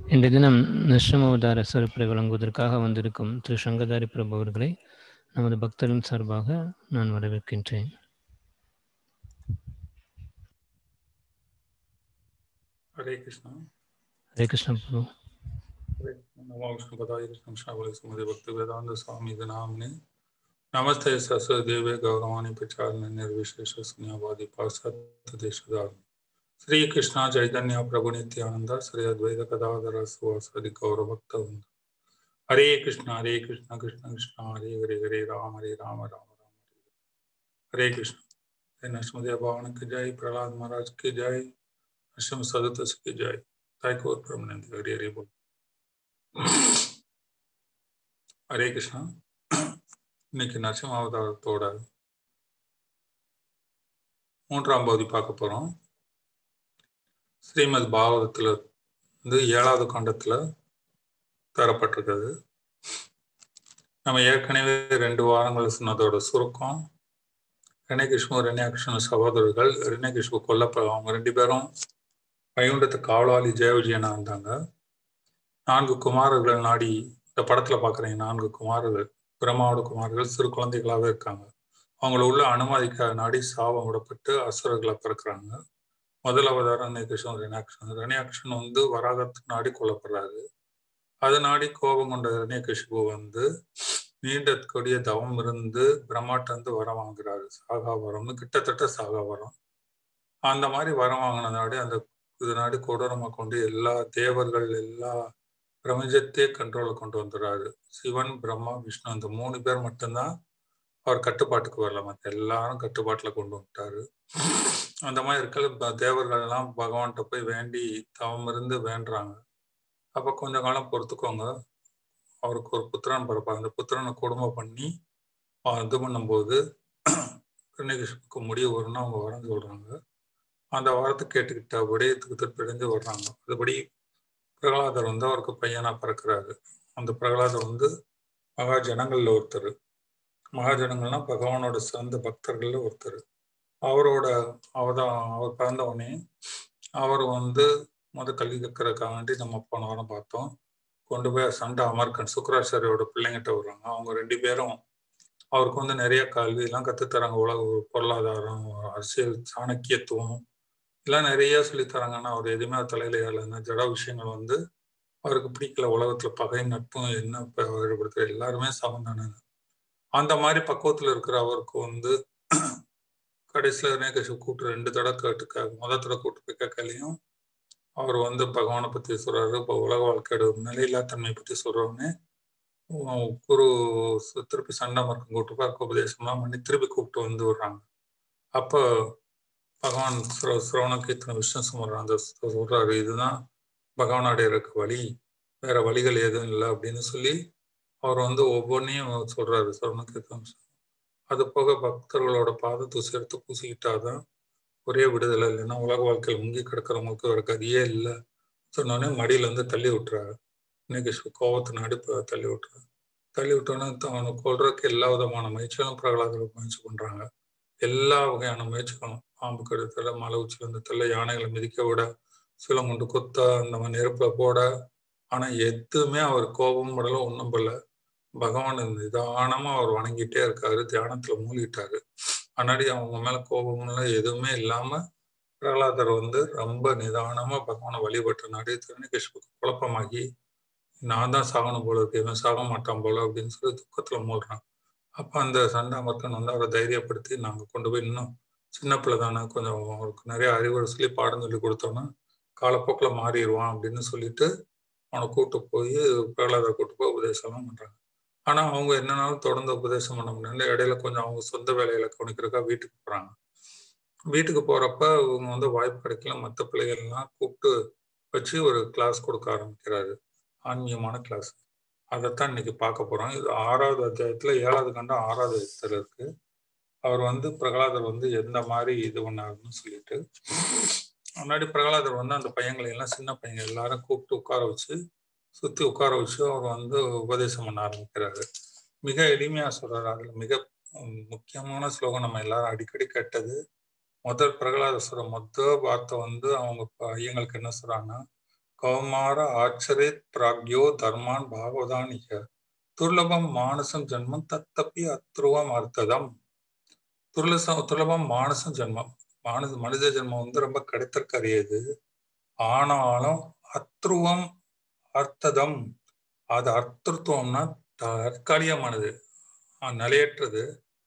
இன்றைய தினம் நிஷ்டமவதார சிறப்புரை வழங்குவதற்காக வந்திருக்கும் திரு சங்கதாரி பிரபு அவர்களை நமது பக்தரின் சார்பாக நான் வரவேற்கின்றேன் हरे कृष्णा ஹரே கிருஷ்ண பிரபு हरे कृष्णा नमो विष्णु पदाय कृष्ण श्रावण सुमदे भक्ति वेदांत स्वामी नामने नमस्ते सरस्वदेवे गौरवाणी प्रचारणे निर्विशेष स्नेहवादी पाश्चात्य देशदार श्री कृष्णा चैतन्य प्रभु नित्यानंद श्री अद्वैत गदाधर सुवासदि गौर भक्त वृंद। हरे कृष्णा हरे कृष्णा कृष्ण कृष्णा हरे हरे हरे राम हरे राम राम राम हरे हरे। हरे कृष्ण जय नरसिंहदेव भगवान की जय प्रहलाद महाराज की जय नरसिंह सदत की जय ताइकोर प्रमनंद हरे हरे बोल ஹரே கிருஷ்ணா இன்னைக்கு நரசிம்ம அவதாரத்தோட மூன்றாம் பகுதி பார்க்க போறோம் ஸ்ரீமத் பாகவதத்துல வந்து ஏழாவது காண்டத்துல தரப்பட்டிருக்கிறது நம்ம ஏற்கனவே ரெண்டு வாரங்கள் சொன்னதோட சுருக்கம் ரிணகிருஷ்ணு ரிணாகிருஷ்ண சகோதரர்கள் ரிணகிருஷ்ணு கொல்லப்ப அவங்க ரெண்டு பேரும் வைகுண்டத்து காவலாளி ஜெய விஜயனா இருந்தாங்க நான்கு குமாரர்கள் நாடி இந்த படத்துல பாக்குறீங்க நான்கு குமாரர்கள் பிரம்மாவோட குமாரர்கள் சிறு குழந்தைகளாவே இருக்காங்க அவங்கள உள்ள அனுமதிக்க நாடி சாபம் விடப்பட்டு அசுரர்களை பிறக்கிறாங்க முதல் அவதாரம் ரிணகிருஷ்ணன் ரிணாகிருஷ்ணன் ரிணாகிருஷ்ணன் வந்து வராகத்துக்கு நாடி கொல்லப்படுறாரு அது நாடி கோபம் கொண்ட ரிணகிருஷ்ணு வந்து நீண்ட கொடிய தவம் இருந்து பிரம்மாட்ட வந்து வரம் வாங்குறாரு சாகா வரம்னு கிட்டத்தட்ட சாகா வரம் அந்த மாதிரி வரம் வாங்கின நாடி அந்த இது நாடி கொடூரமா கொண்டு எல்லா தேவர்கள் எல்லா பிரபஞ்சத்தையே கண்ட்ரோல கொண்டு வந்துடுறாரு சிவன் பிரம்மா விஷ்ணு அந்த மூணு பேர் மட்டும்தான் அவர் கட்டுப்பாட்டுக்கு வரல மற்ற எல்லாரும் கட்டுப்பாட்டுல கொண்டு வந்துட்டாரு அந்த மாதிரி இருக்கல தேவர்கள் எல்லாம் பகவான்கிட்ட போய் வேண்டி தவம் இருந்து வேண்டுறாங்க அப்ப கொஞ்ச காலம் பொறுத்துக்கோங்க அவருக்கு ஒரு புத்திரன் பிறப்பாங்க அந்த புத்திரனை குடும்பம் பண்ணி இது பண்ணும்போது கிருஷ்ணகிருஷ்ணனுக்கு முடிவு வரும்னு அவங்க வரம் சொல்றாங்க அந்த வாரத்தை கேட்டுக்கிட்டபடி திருப்பிடைஞ்சு வர்றாங்க அதுபடி பிரகலாதர் வந்து அவருக்கு பையனா பிறக்கிறாரு அந்த பிரகலாதர் வந்து மகா ஜனங்கள்ல ஒருத்தர் மகா ஜனங்கள்னா பகவானோட சிறந்த பக்தர்கள்ல ஒருத்தர் அவரோட அவதான் அவர் பிறந்த உடனே அவர் வந்து முத கல்வி கற்கிறதுக்காக வேண்டி நம்ம போன வாரம் பார்த்தோம் கொண்டு போய் சண்டை அமர்கன் சுக்கராச்சாரியோட பிள்ளைங்கிட்ட வர்றாங்க அவங்க ரெண்டு பேரும் அவருக்கு வந்து நிறைய கல்வி எல்லாம் கத்துத்தராங்க உலக பொருளாதாரம் அரசியல் சாணக்கியத்துவம் எல்லாம் நிறைய சொல்லித்தராங்கன்னா அவர் எதுவுமே தலையில ஏறலைன்னா ஜட விஷயங்கள் வந்து அவருக்கு பிடிக்கல உலகத்துல பகை நட்பும் என்ன வேறுபடுத்துற எல்லாருமே சமந்தானு அந்த மாதிரி பக்குவத்துல இருக்கிற அவருக்கு வந்து கடைசியில நேகேஷ் கூட்டு ரெண்டு தடவை கேட்டுக்க முத தடவை கூட்டு போய் கேட்கலையும் அவர் வந்து பகவானை பத்தி சொல்றாரு இப்போ உலக வாழ்க்கையோட நிலையில்லா தன்மை பத்தி சொல்றோன்னே குரு திருப்பி சண்டை மறக்கம் கூட்டு பார்க்க உபதேசம்லாம் பண்ணி திருப்பி கூப்பிட்டு வந்து விடுறாங்க அப்போ பகவான் சிரவண கீர்த்தன விஷ்ணு சுமர் அந்த சொல்றாரு இதுதான் பகவான் அடையிறக்கு வழி வேற வழிகள் எதுவும் இல்லை அப்படின்னு சொல்லி அவர் வந்து ஒவ்வொன்றையும் சொல்றாரு சிரவண கீர்த்தனம் அது போக பக்தர்களோட பாதத்தை சேர்த்து பூசிக்கிட்டாதான் ஒரே விடுதலை இல்லைன்னா உலக வாழ்க்கையில் முங்கி கிடக்கிறவங்களுக்கு ஒரு கதியே இல்லை சொன்னோடனே மடியில இருந்து தள்ளி விட்டுறாரு இன்னைக்கு கோபத்தை நடிப்பு தள்ளி விட்டுறாரு தள்ளி விட்டோன்னே அவனை கொள்றதுக்கு எல்லா விதமான முயற்சிகளும் பிரகலாதர் முயற்சி பண்றாங்க எல்லா வகையான முயற்சிகளும் பாம்பு கெடுத்தல மலை உச்சில இருந்து தள்ள யானைகளை மிதிக்க விட சிலம் கொண்டு குத்த அந்த மாதிரி நெருப்புல போட ஆனா எதுவுமே அவர் கோபம் படல ஒன்றும் பண்ணல பகவான் நிதானமா அவர் வணங்கிட்டே இருக்காரு தியானத்துல மூழ்கிட்டாரு ஆனாடி அவங்க மேல கோபம்லாம் எதுவுமே இல்லாம பிரகலாதர் வந்து ரொம்ப நிதானமா பகவானை வழிபட்ட நாடி திருநகிருஷ்ணுக்கு குழப்பமாகி நான் தான் சாகணும் போல இருக்கு இவன் சாக மாட்டான் போல அப்படின்னு சொல்லி துக்கத்துல மூடுறான் அப்ப அந்த சண்டாமர்க்கன் வந்து அவரை தைரியப்படுத்தி நாங்க கொண்டு போய் இன்னும் சின்ன பிள்ளை தானே கொஞ்சம் அவருக்கு நிறைய அறிவுரை சொல்லி பாடம் சொல்லி கொடுத்தோன்னா காலப்போக்கில் மாறிடுவான் அப்படின்னு சொல்லிட்டு அவனை கூட்டு போய் பிரகலாதரை கூட்டு போய் உபதேசம்லாம் பண்றாங்க ஆனா அவங்க என்னன்னாலும் தொடர்ந்து உபதேசம் பண்ண முடியல இடையில கொஞ்சம் அவங்க சொந்த வேலைகளை கவனிக்கிறக்கா வீட்டுக்கு போறாங்க வீட்டுக்கு போறப்ப இவங்க வந்து வாய்ப்பு கிடைக்கல மற்ற பிள்ளைகள்லாம் கூப்பிட்டு வச்சு ஒரு கிளாஸ் கொடுக்க ஆரம்பிக்கிறாரு ஆன்மீகமான கிளாஸ் அதைத்தான் இன்னைக்கு பார்க்க போறோம் இது ஆறாவது அத்தியாயத்துல ஏழாவது கண்டம் ஆறாவது அத்தியாயத்துல இருக்கு அவர் வந்து பிரகலாதர் வந்து எந்த மாதிரி இது பண்ணாருன்னு சொல்லிட்டு முன்னாடி பிரகலாதர் வந்து அந்த பையன்களை எல்லாம் சின்ன பையங்க எல்லாரும் கூப்பிட்டு உட்கார வச்சு சுத்தி உட்கார வச்சு அவர் வந்து உபதேசம் பண்ண ஆரம்பிக்கிறாரு மிக எளிமையா சொல்றாரு அதுல மிக முக்கியமான ஸ்லோகம் நம்ம எல்லாரும் அடிக்கடி கேட்டது முதல் பிரகலாத சொல்ற மொத்த வார்த்தை வந்து அவங்க ஐயங்களுக்கு என்ன சொல்றாங்கன்னா கௌமார ஆச்சரித் பிராக்யோ தர்மான் பாகவதானிக துர்லபம் மானசம் ஜென்மம் தத்தப்பி அத்ருவம் அர்த்ததம் துர்லசம் துர்லபம் மானசம் ஜென்மம் மானச மனித ஜென்மம் வந்து ரொம்ப கிடைத்திருக்கறியது ஆனாலும் அத்ருவம் அர்த்ததம் அது அர்த்தத்துவம்னா தற்காலிகமானது நிலையற்றது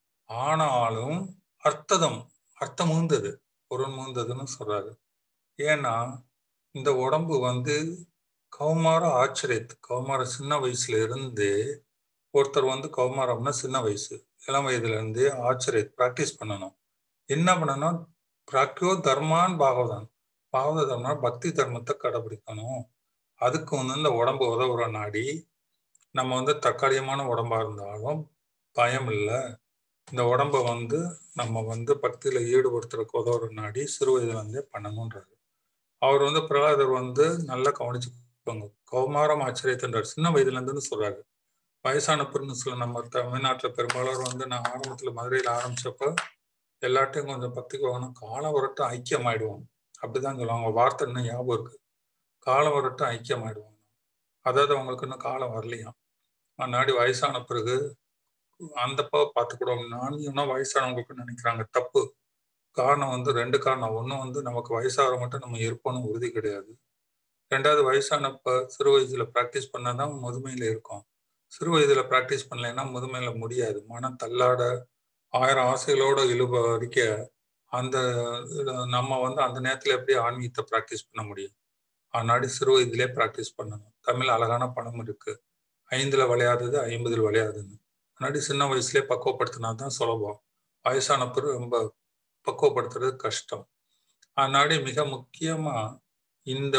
ஆனாலும் அர்த்ததம் அர்த்தம் முந்தது பொருள் முந்ததுன்னு சொல்றாரு ஏன்னா இந்த உடம்பு வந்து கௌமார ஆச்சரியத்து கௌமார சின்ன வயசுல இருந்து ஒருத்தர் வந்து கௌமாரம்னா சின்ன வயசு இளம் வயதுல இருந்து ஆச்சரியத் ப்ராக்டிஸ் பண்ணணும் என்ன பண்ணணும் பிராக்கியோ தர்மான் பாகவதான் பாகவத தர்மனா பக்தி தர்மத்தை கடைபிடிக்கணும் அதுக்கு வந்து இந்த உடம்பு உதவுற நாடி நம்ம வந்து தற்காலிகமான உடம்பா இருந்தாலும் பயம் இல்லை இந்த உடம்ப வந்து நம்ம வந்து பக்தியில ஈடுபடுத்துறதுக்கு உதவுற நாடி சிறு வயதுல இருந்தே பண்ணணுன்றாரு அவர் வந்து பிரகலாதர் வந்து நல்லா கவனிச்சுக்கோங்க கௌமாரம் ஆச்சரியத்துன்றார் சின்ன வயதுல இருந்துன்னு சொல்றாரு வயசான பெருநிசுல நம்ம தமிழ்நாட்டுல பெரும்பாலும் வந்து நான் ஆரம்பத்துல மதுரையில ஆரம்பிச்சப்ப எல்லாட்டையும் கொஞ்சம் பக்திக்கு வரணும் காலம் வரட்டும் ஐக்கியம் ஆயிடுவோம் அப்படிதான் சொல்லுவாங்க வார்த்தை இன்னும் ஞாபகம் இருக்கு காலம் வரட்டும் ஐக்கியம் ஆயிடுவாங்க அதாவது அவங்களுக்கு இன்னும் காலம் வரலையாம் முன்னாடி வயசான பிறகு அந்தப்பா பார்த்துக்கிடுவாங்க நான் இன்னும் வயசானவங்களுக்கு நினைக்கிறாங்க தப்பு காரணம் வந்து ரெண்டு காரணம் ஒன்று வந்து நமக்கு வயசாகிற மட்டும் நம்ம இருப்போம்னு உறுதி கிடையாது ரெண்டாவது வயசானப்ப சிறு வயதுல ப்ராக்டிஸ் பண்ணாதான் முதுமையில இருக்கும் சிறு வயதுல ப்ராக்டிஸ் பண்ணலைன்னா முதுமையில முடியாது மனம் தள்ளாட ஆயிரம் ஆசைகளோட இழுப வரைக்க அந்த நம்ம வந்து அந்த நேரத்துல எப்படி ஆன்மீகத்தை ப்ராக்டிஸ் பண்ண முடியும் அதனாடி சிறு வயதிலே ப்ராக்டிஸ் பண்ணணும் தமிழ் அழகான படம் இருக்கு ஐந்துல விளையாதது ஐம்பதுல விளையாதுன்னு முன்னாடி சின்ன வயசுலேயே பக்குவப்படுத்தினா தான் சுலபம் வயசான பிறகு ரொம்ப பக்குவப்படுத்துறது கஷ்டம் அதனாடி மிக முக்கியமா இந்த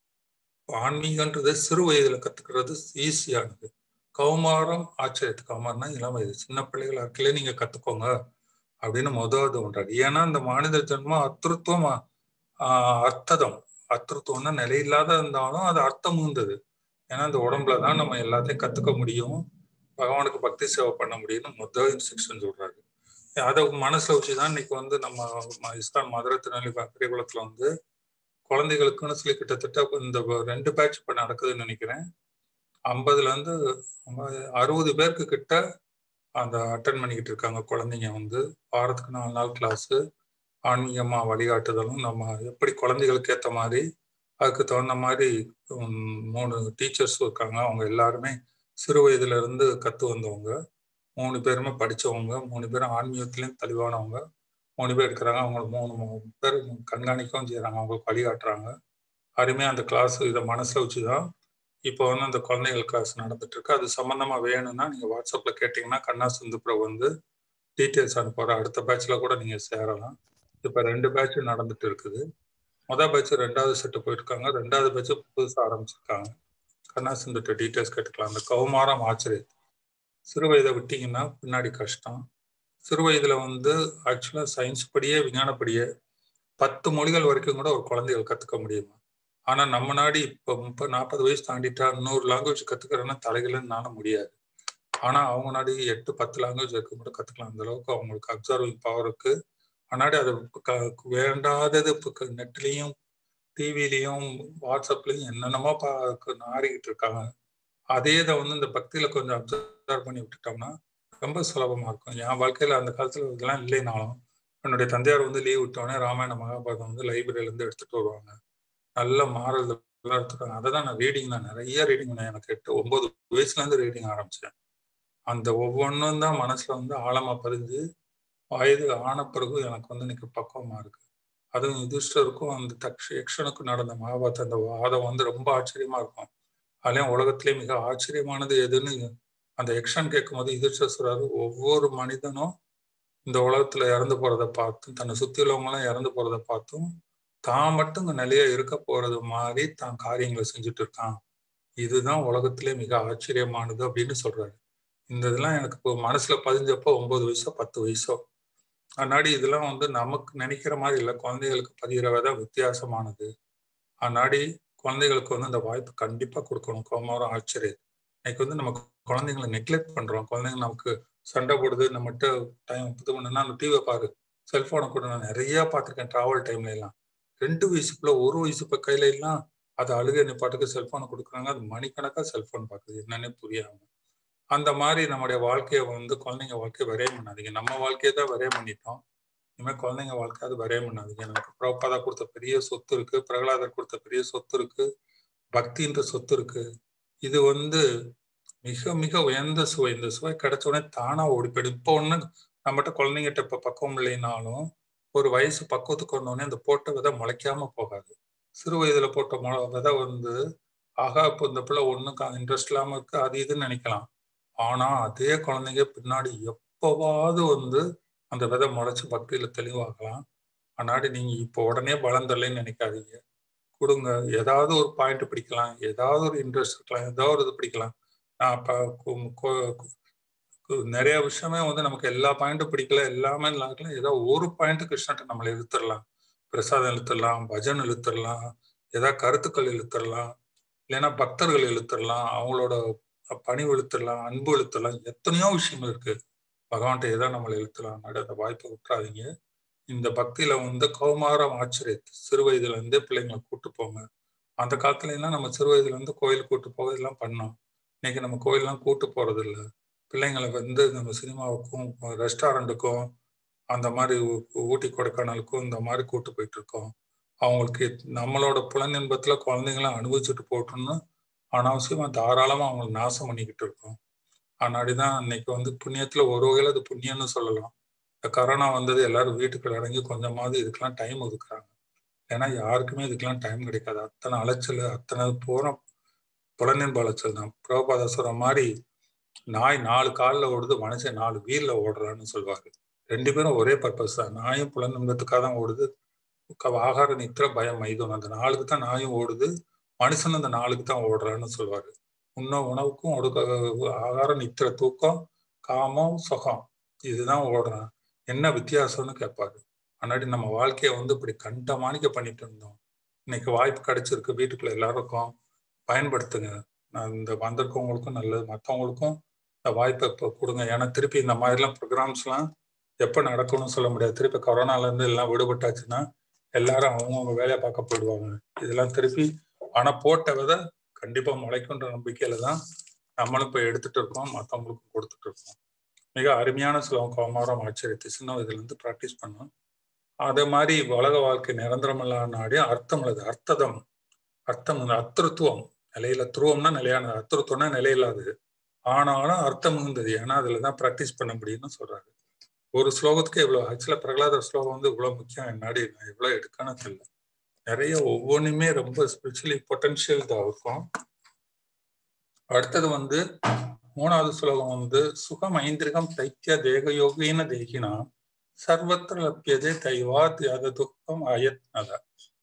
ஆன்மீகன்றது சிறு வயதுல கத்துக்கிறது ஈஸியானது கௌமாரம் ஆச்சரியத்து கௌமாரம்னா இளம் வயது சின்ன பிள்ளைகளா இருக்கல நீங்க கத்துக்கோங்க அப்படின்னு முதல் பண்றாரு ஏன்னா இந்த மாநில ஜென்மம் அத்திருத்துவம் ஆஹ் அர்த்ததம் அத்திருத்துவம்னா நிலையில்லாத இருந்தாலும் அது அர்த்தம் இருந்தது ஏன்னா இந்த உடம்புலதான் நம்ம எல்லாத்தையும் கத்துக்க முடியும் பகவானுக்கு பக்தி சேவை பண்ண முடியும்னு முதல் இன்ஸ்ட்ரக்ஷன் சொல்றாரு அதை மனசுல வச்சுதான் இன்னைக்கு வந்து நம்ம இஸ்கான் மதுரை திருநெல்வேலி பெரியகுளத்துல வந்து குழந்தைகளுக்குன்னு சொல்லி கிட்டத்தட்ட இந்த ரெண்டு பேட்ச் இப்ப நடக்குதுன்னு நினைக்கிறேன் ஐம்பதுல இருந்து அறுபது பேருக்கு கிட்ட அந்த அட்டன் பண்ணிக்கிட்டு இருக்காங்க குழந்தைங்க வந்து வாரத்துக்கு நாலு நாள் கிளாஸு ஆன்மீகமா வழிகாட்டுதலும் நம்ம எப்படி குழந்தைகளுக்கு ஏற்ற மாதிரி அதுக்கு தகுந்த மாதிரி மூணு டீச்சர்ஸும் இருக்காங்க அவங்க எல்லாருமே சிறு வயதுல இருந்து கத்து வந்தவங்க மூணு பேருமே படிச்சவங்க மூணு பேரும் ஆன்மீகத்திலையும் தெளிவானவங்க மூணு பேர் இருக்கிறாங்க அவங்க மூணு மூணு பேர் கண்காணிக்கவும் செய்யறாங்க அவங்களுக்கு வழிகாட்டுறாங்க அருமையாக அந்த கிளாஸ் இதை மனசுல வச்சுதான் இப்போ வந்து அந்த குழந்தைகள் கிளாஸ் நடந்துட்டு இருக்கு அது சம்பந்தமா வேணும்னா நீங்க வாட்ஸ்அப்ல கேட்டீங்கன்னா கண்ணா சிந்துப்புற வந்து டீட்டெயில்ஸ் அனுப்புற அடுத்த பேட்ச்ல கூட நீங்க சேரலாம் இப்ப ரெண்டு பேட்ச் நடந்துட்டு இருக்குது மொதல் பேட்ச் ரெண்டாவது செட்டு போயிருக்காங்க ரெண்டாவது பேட்ச் புதுசாக ஆரம்பிச்சிருக்காங்க கண்ணா சிந்துட்ட டீட்டெயில்ஸ் கேட்டுக்கலாம் அந்த கௌமாரம் ஆச்சரியம் சிறு வயதை விட்டீங்கன்னா பின்னாடி கஷ்டம் சிறு வயதுல வந்து ஆக்சுவலா சயின்ஸ் படியே விஞ்ஞானப்படியே பத்து மொழிகள் வரைக்கும் கூட ஒரு குழந்தைகள் கத்துக்க முடியுமா ஆனா நம்ம நாடி இப்போ முப்பது நாற்பது வயசு தாண்டிட்டா இன்னொரு லாங்குவேஜ் கத்துக்கிறேன்னா தலைகளுன்னு நானும் முடியாது ஆனா அவங்க நாடி எட்டு பத்து லாங்குவேஜ் இருக்க கூட கத்துக்கலாம் அந்த அளவுக்கு அவங்களுக்கு அப்சர்விங் பவர் இருக்கு முன்னாடி அது வேண்டாதது இப்போ நெட்லயும் டிவிலையும் வாட்ஸ்அப்லயும் என்னென்னமோ பா நாறிக்கிட்டு இருக்காங்க அதே இதை வந்து இந்த பக்தியில கொஞ்சம் அப்சர்வ் பண்ணி விட்டுட்டோம்னா ரொம்ப சுலபமா இருக்கும் என் வாழ்க்கையில அந்த காலத்துல இதெல்லாம் இல்லைனாலும் என்னுடைய தந்தையார் வந்து லீவ் விட்டோடனே ராமாயண மகாபாரதம் வந்து லைப்ரரியில இருந்து எடுத்துட்டு வருவாங்க நல்ல மாறல் எல்லாம் எடுத்துருக்காங்க அதை தான் நான் ரீடிங் நான் நிறைய ரீடிங் பண்ணேன் எனக்கு எட்டு ஒன்பது வயசுல இருந்து ரீடிங் ஆரம்பிச்சேன் அந்த ஒவ்வொன்றும் தான் மனசுல வந்து ஆழமா பதிஞ்சு வயது ஆன பிறகு எனக்கு வந்து இன்னைக்கு பக்குவமா இருக்கு அதுவும் யுதிஷ்டருக்கும் அந்த தக்ஷ யக்ஷனுக்கும் நடந்த மகாபாரத அந்த வாதம் வந்து ரொம்ப ஆச்சரியமா இருக்கும் அதுலயும் உலகத்திலே மிக ஆச்சரியமானது எதுன்னு அந்த யக்ஷன் கேட்கும் போது யுதிஷ்டர் சொல்றாரு ஒவ்வொரு மனிதனும் இந்த உலகத்துல இறந்து போறதை பார்த்தும் தன்னை சுத்தி உள்ளவங்களாம் இறந்து போறதை பார்த்தும் தான் மட்டும் இந்த நிலையா இருக்க போறது மாதிரி தான் காரியங்களை செஞ்சுட்டு இருக்கான் இதுதான் உலகத்திலே மிக ஆச்சரியமானது அப்படின்னு சொல்றாரு இந்த இதெல்லாம் எனக்கு இப்போ மனசுல பதிஞ்சப்போ ஒன்பது வயசோ பத்து வயசோ அதனாடி இதெல்லாம் வந்து நமக்கு நினைக்கிற மாதிரி இல்லை குழந்தைகளுக்கு பதிகிறவதான் வித்தியாசமானது அதனாடி குழந்தைகளுக்கு வந்து அந்த வாய்ப்பு கண்டிப்பா கொடுக்கணும் கோமாரம் ஆச்சரியம் இன்னைக்கு வந்து நம்ம குழந்தைங்களை நெக்லெக்ட் பண்றோம் குழந்தைங்க நமக்கு சண்டை போடுது நம்மகிட்ட டைம் இது பண்ணுனா அந்த டிவியை பாரு செல்போனை கூட நான் நிறைய பார்த்துருக்கேன் டிராவல் டைம்ல எல்லாம் ரெண்டு வயசுக்குள்ள ஒரு வயசு இப்போ கையில எல்லாம் அது அழுகை நிப்பாட்டுக்கு செல்போனை கொடுக்குறாங்க அது மணிக்கணக்காக செல்போன் பார்க்குது என்னன்னே புரியாம அந்த மாதிரி நம்முடைய வாழ்க்கையை வந்து குழந்தைங்க வாழ்க்கையை வரைய பண்ணாதீங்க நம்ம வாழ்க்கையை தான் வரைய பண்ணிட்டோம் இனிமேல் குழந்தைங்க வாழ்க்கை அது வரைய பண்ணாதீங்க எனக்கு பிரபாதா கொடுத்த பெரிய சொத்து இருக்கு பிரகலாதர் கொடுத்த பெரிய சொத்து இருக்கு பக்தின்ற சொத்து இருக்கு இது வந்து மிக மிக உயர்ந்த சுவை இந்த சுவை கிடைச்ச உடனே தானா ஓடி போயிடும் இப்போ ஒண்ணு நம்மகிட்ட குழந்தைங்கிட்ட இப்ப பக்குவம் இல்லைனாலும் ஒரு வயசு பக்குவத்துக்கு வந்தோடனே அந்த போட்ட விதை முளைக்காம போகாது சிறு வயதுல போட்ட முளை விதை வந்து ஆகா இப்போ இந்த பிள்ளை ஒண்ணுக்கு இன்ட்ரெஸ்ட் இல்லாம இருக்கு அது இதுன்னு நினைக்கலாம் ஆனா அதே குழந்தைங்க பின்னாடி எப்பவாவது வந்து அந்த விதை முளைச்சு பக்தியில தெளிவாகலாம் ஆனாடி நீங்க இப்போ உடனே பலம் தரலைன்னு நினைக்காதீங்க கொடுங்க ஏதாவது ஒரு பாயிண்ட் பிடிக்கலாம் ஏதாவது ஒரு இன்ட்ரெஸ்ட் இருக்கலாம் ஏதாவது ஒரு இது பிடிக்கலாம் நான் இப்போ நிறைய விஷயமே வந்து நமக்கு எல்லா பாயிண்ட்டும் பிடிக்கல எல்லாமே இல்லாமல் ஏதோ ஒரு பாயிண்ட் கிருஷ்ணட்ட நம்மளை இழுத்துடலாம் பிரசாதம் இழுத்துடலாம் பஜன் இழுத்துடலாம் ஏதாவது கருத்துக்கள் இழுத்துடலாம் இல்லைன்னா பக்தர்கள் இழுத்துடலாம் அவங்களோட பணிவு இழுத்துடலாம் அன்பு இழுத்துடலாம் எத்தனையோ விஷயங்கள் இருக்கு பகவான்கிட்ட ஏதோ நம்மளை இழுத்துலாம் அந்த வாய்ப்பை விட்டுறாதீங்க இந்த பக்தியில வந்து கௌமாரம் ஆச்சரியத்து சிறு வயதுல இருந்தே பிள்ளைங்களை கூட்டு போங்க அந்த காலத்துல எல்லாம் நம்ம சிறு வயதுல இருந்து கோயில் கூட்டு போக இதெல்லாம் பண்ணோம் இன்னைக்கு நம்ம கோயிலெல்லாம் கூட்டு போறது இல்லை பிள்ளைங்களை வந்து நம்ம சினிமாவுக்கும் ரெஸ்டாரண்ட்டுக்கும் அந்த மாதிரி ஊட்டி கொடைக்கானலுக்கும் இந்த மாதிரி கூட்டு போயிட்டு இருக்கோம் அவங்களுக்கு நம்மளோட புலனின்பத்துல குழந்தைங்களாம் அனுபவிச்சுட்டு போட்டோம்னு அனாவசியமா தாராளமா அவங்களை நாசம் பண்ணிக்கிட்டு இருக்கோம் ஆனாடிதான் இன்னைக்கு வந்து புண்ணியத்துல ஒரு வகையில அது புண்ணியம்னு சொல்லலாம் இந்த கரோனா வந்தது எல்லாரும் வீட்டுக்குள்ள அடங்கி கொஞ்சமாவது இதுக்கெல்லாம் டைம் ஒதுக்குறாங்க ஏன்னா யாருக்குமே இதுக்கெல்லாம் டைம் கிடைக்காது அத்தனை அலைச்சல் அத்தனை போன புலனின்ப அலைச்சல் தான் பிரபாதா சொல்ற மாதிரி நாய் நாலு காலில் ஓடுது மனுஷன் நாலு வீல்ல ஓடுறான்னு சொல்லுவாரு ரெண்டு பேரும் ஒரே பர்பஸ் தான் நாயும் புலனின்பத்துக்காக தான் ஓடுது ஆகார நித்திர பயம் மைதம் அந்த நாளுக்கு தான் நாயும் ஓடுது மனுஷன் அந்த நாளுக்கு தான் ஓடுறான்னு சொல்லுவாரு உண்ண உணவுக்கும் ஒடுக்க ஆகார நித்திர தூக்கம் காமம் சுகம் இதுதான் ஓடுறான் என்ன வித்தியாசம்னு கேட்பாரு முன்னாடி நம்ம வாழ்க்கையை வந்து இப்படி கண்டமானிக்க பண்ணிட்டு இருந்தோம் இன்னைக்கு வாய்ப்பு கிடைச்சிருக்கு வீட்டுக்குள்ள எல்லாருக்கும் பயன்படுத்துங்க நான் இந்த வந்திருக்கவங்களுக்கும் நல்லது மற்றவங்களுக்கும் இந்த வாய்ப்பை இப்போ கொடுங்க ஏன்னா திருப்பி இந்த மாதிரிலாம் ப்ரோக்ராம்ஸ்லாம் எப்போ நடக்கணும்னு சொல்ல முடியாது திருப்பி கொரோனாலேருந்து எல்லாம் விடுபட்டாச்சுன்னா எல்லாரும் அவங்கவுங்க வேலையை பார்க்க போயிடுவாங்க இதெல்லாம் திருப்பி ஆனால் போட்ட விதை கண்டிப்பாக முளைக்குன்ற நம்பிக்கையில தான் நம்மளும் இப்போ எடுத்துட்டு இருக்கோம் மற்றவங்களுக்கும் கொடுத்துட்டு இருக்கோம் மிக அருமையான சிலவங்க கௌமாரம் ஆச்சரியத்தை சின்ன வயதுலேருந்து ப்ராக்டிஸ் பண்ணோம் அதே மாதிரி உலக வாழ்க்கை நிரந்தரமில்லா நாடி அர்த்தம் உள்ளது அர்த்ததம் அர்த்தம் அத்திருத்துவம் நிலையில துருவம்னா நிலையானது அத்திருத்துவம்னா நிலையில்லாதது ஆனாலும் அர்த்தம் மிகுந்தது ஏன்னா அதுல தான் ப்ராக்டிஸ் பண்ண முடியும்னு சொல்றாரு ஒரு ஸ்லோகத்துக்கு இவ்வளவு ஆக்சுவலா பிரகலாத ஸ்லோகம் வந்து இவ்வளவு முக்கியம் என்னாடி நான் இவ்வளவு எடுக்கணும் தெரியல நிறைய ஒவ்வொன்றுமே ரொம்ப ஸ்பிரிச்சுவலி பொட்டன்ஷியல் தான் இருக்கும் அடுத்தது வந்து மூணாவது ஸ்லோகம் வந்து சுகம் ஐந்திரிகம் தைத்திய தேக யோகின தேகினா சர்வத்திர லப்பியதே தைவாத் அத துக்கம் அயத்னத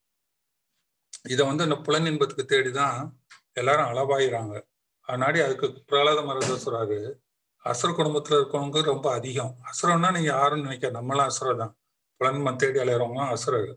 இதை வந்து இந்த புலனின்பத்துக்கு தேடிதான் எல்லாரும் அளவாயிறாங்க அதனாடி அதுக்கு பிரகலாத மரத சொல்றாரு அசுர குடும்பத்துல இருக்கவங்க ரொம்ப அதிகம் அசுரம்னா நீங்க யாரும் நினைக்க நம்மளாம் அசுரம் தான் புலன்மம் தேடி அலையிறவங்க அசுரர்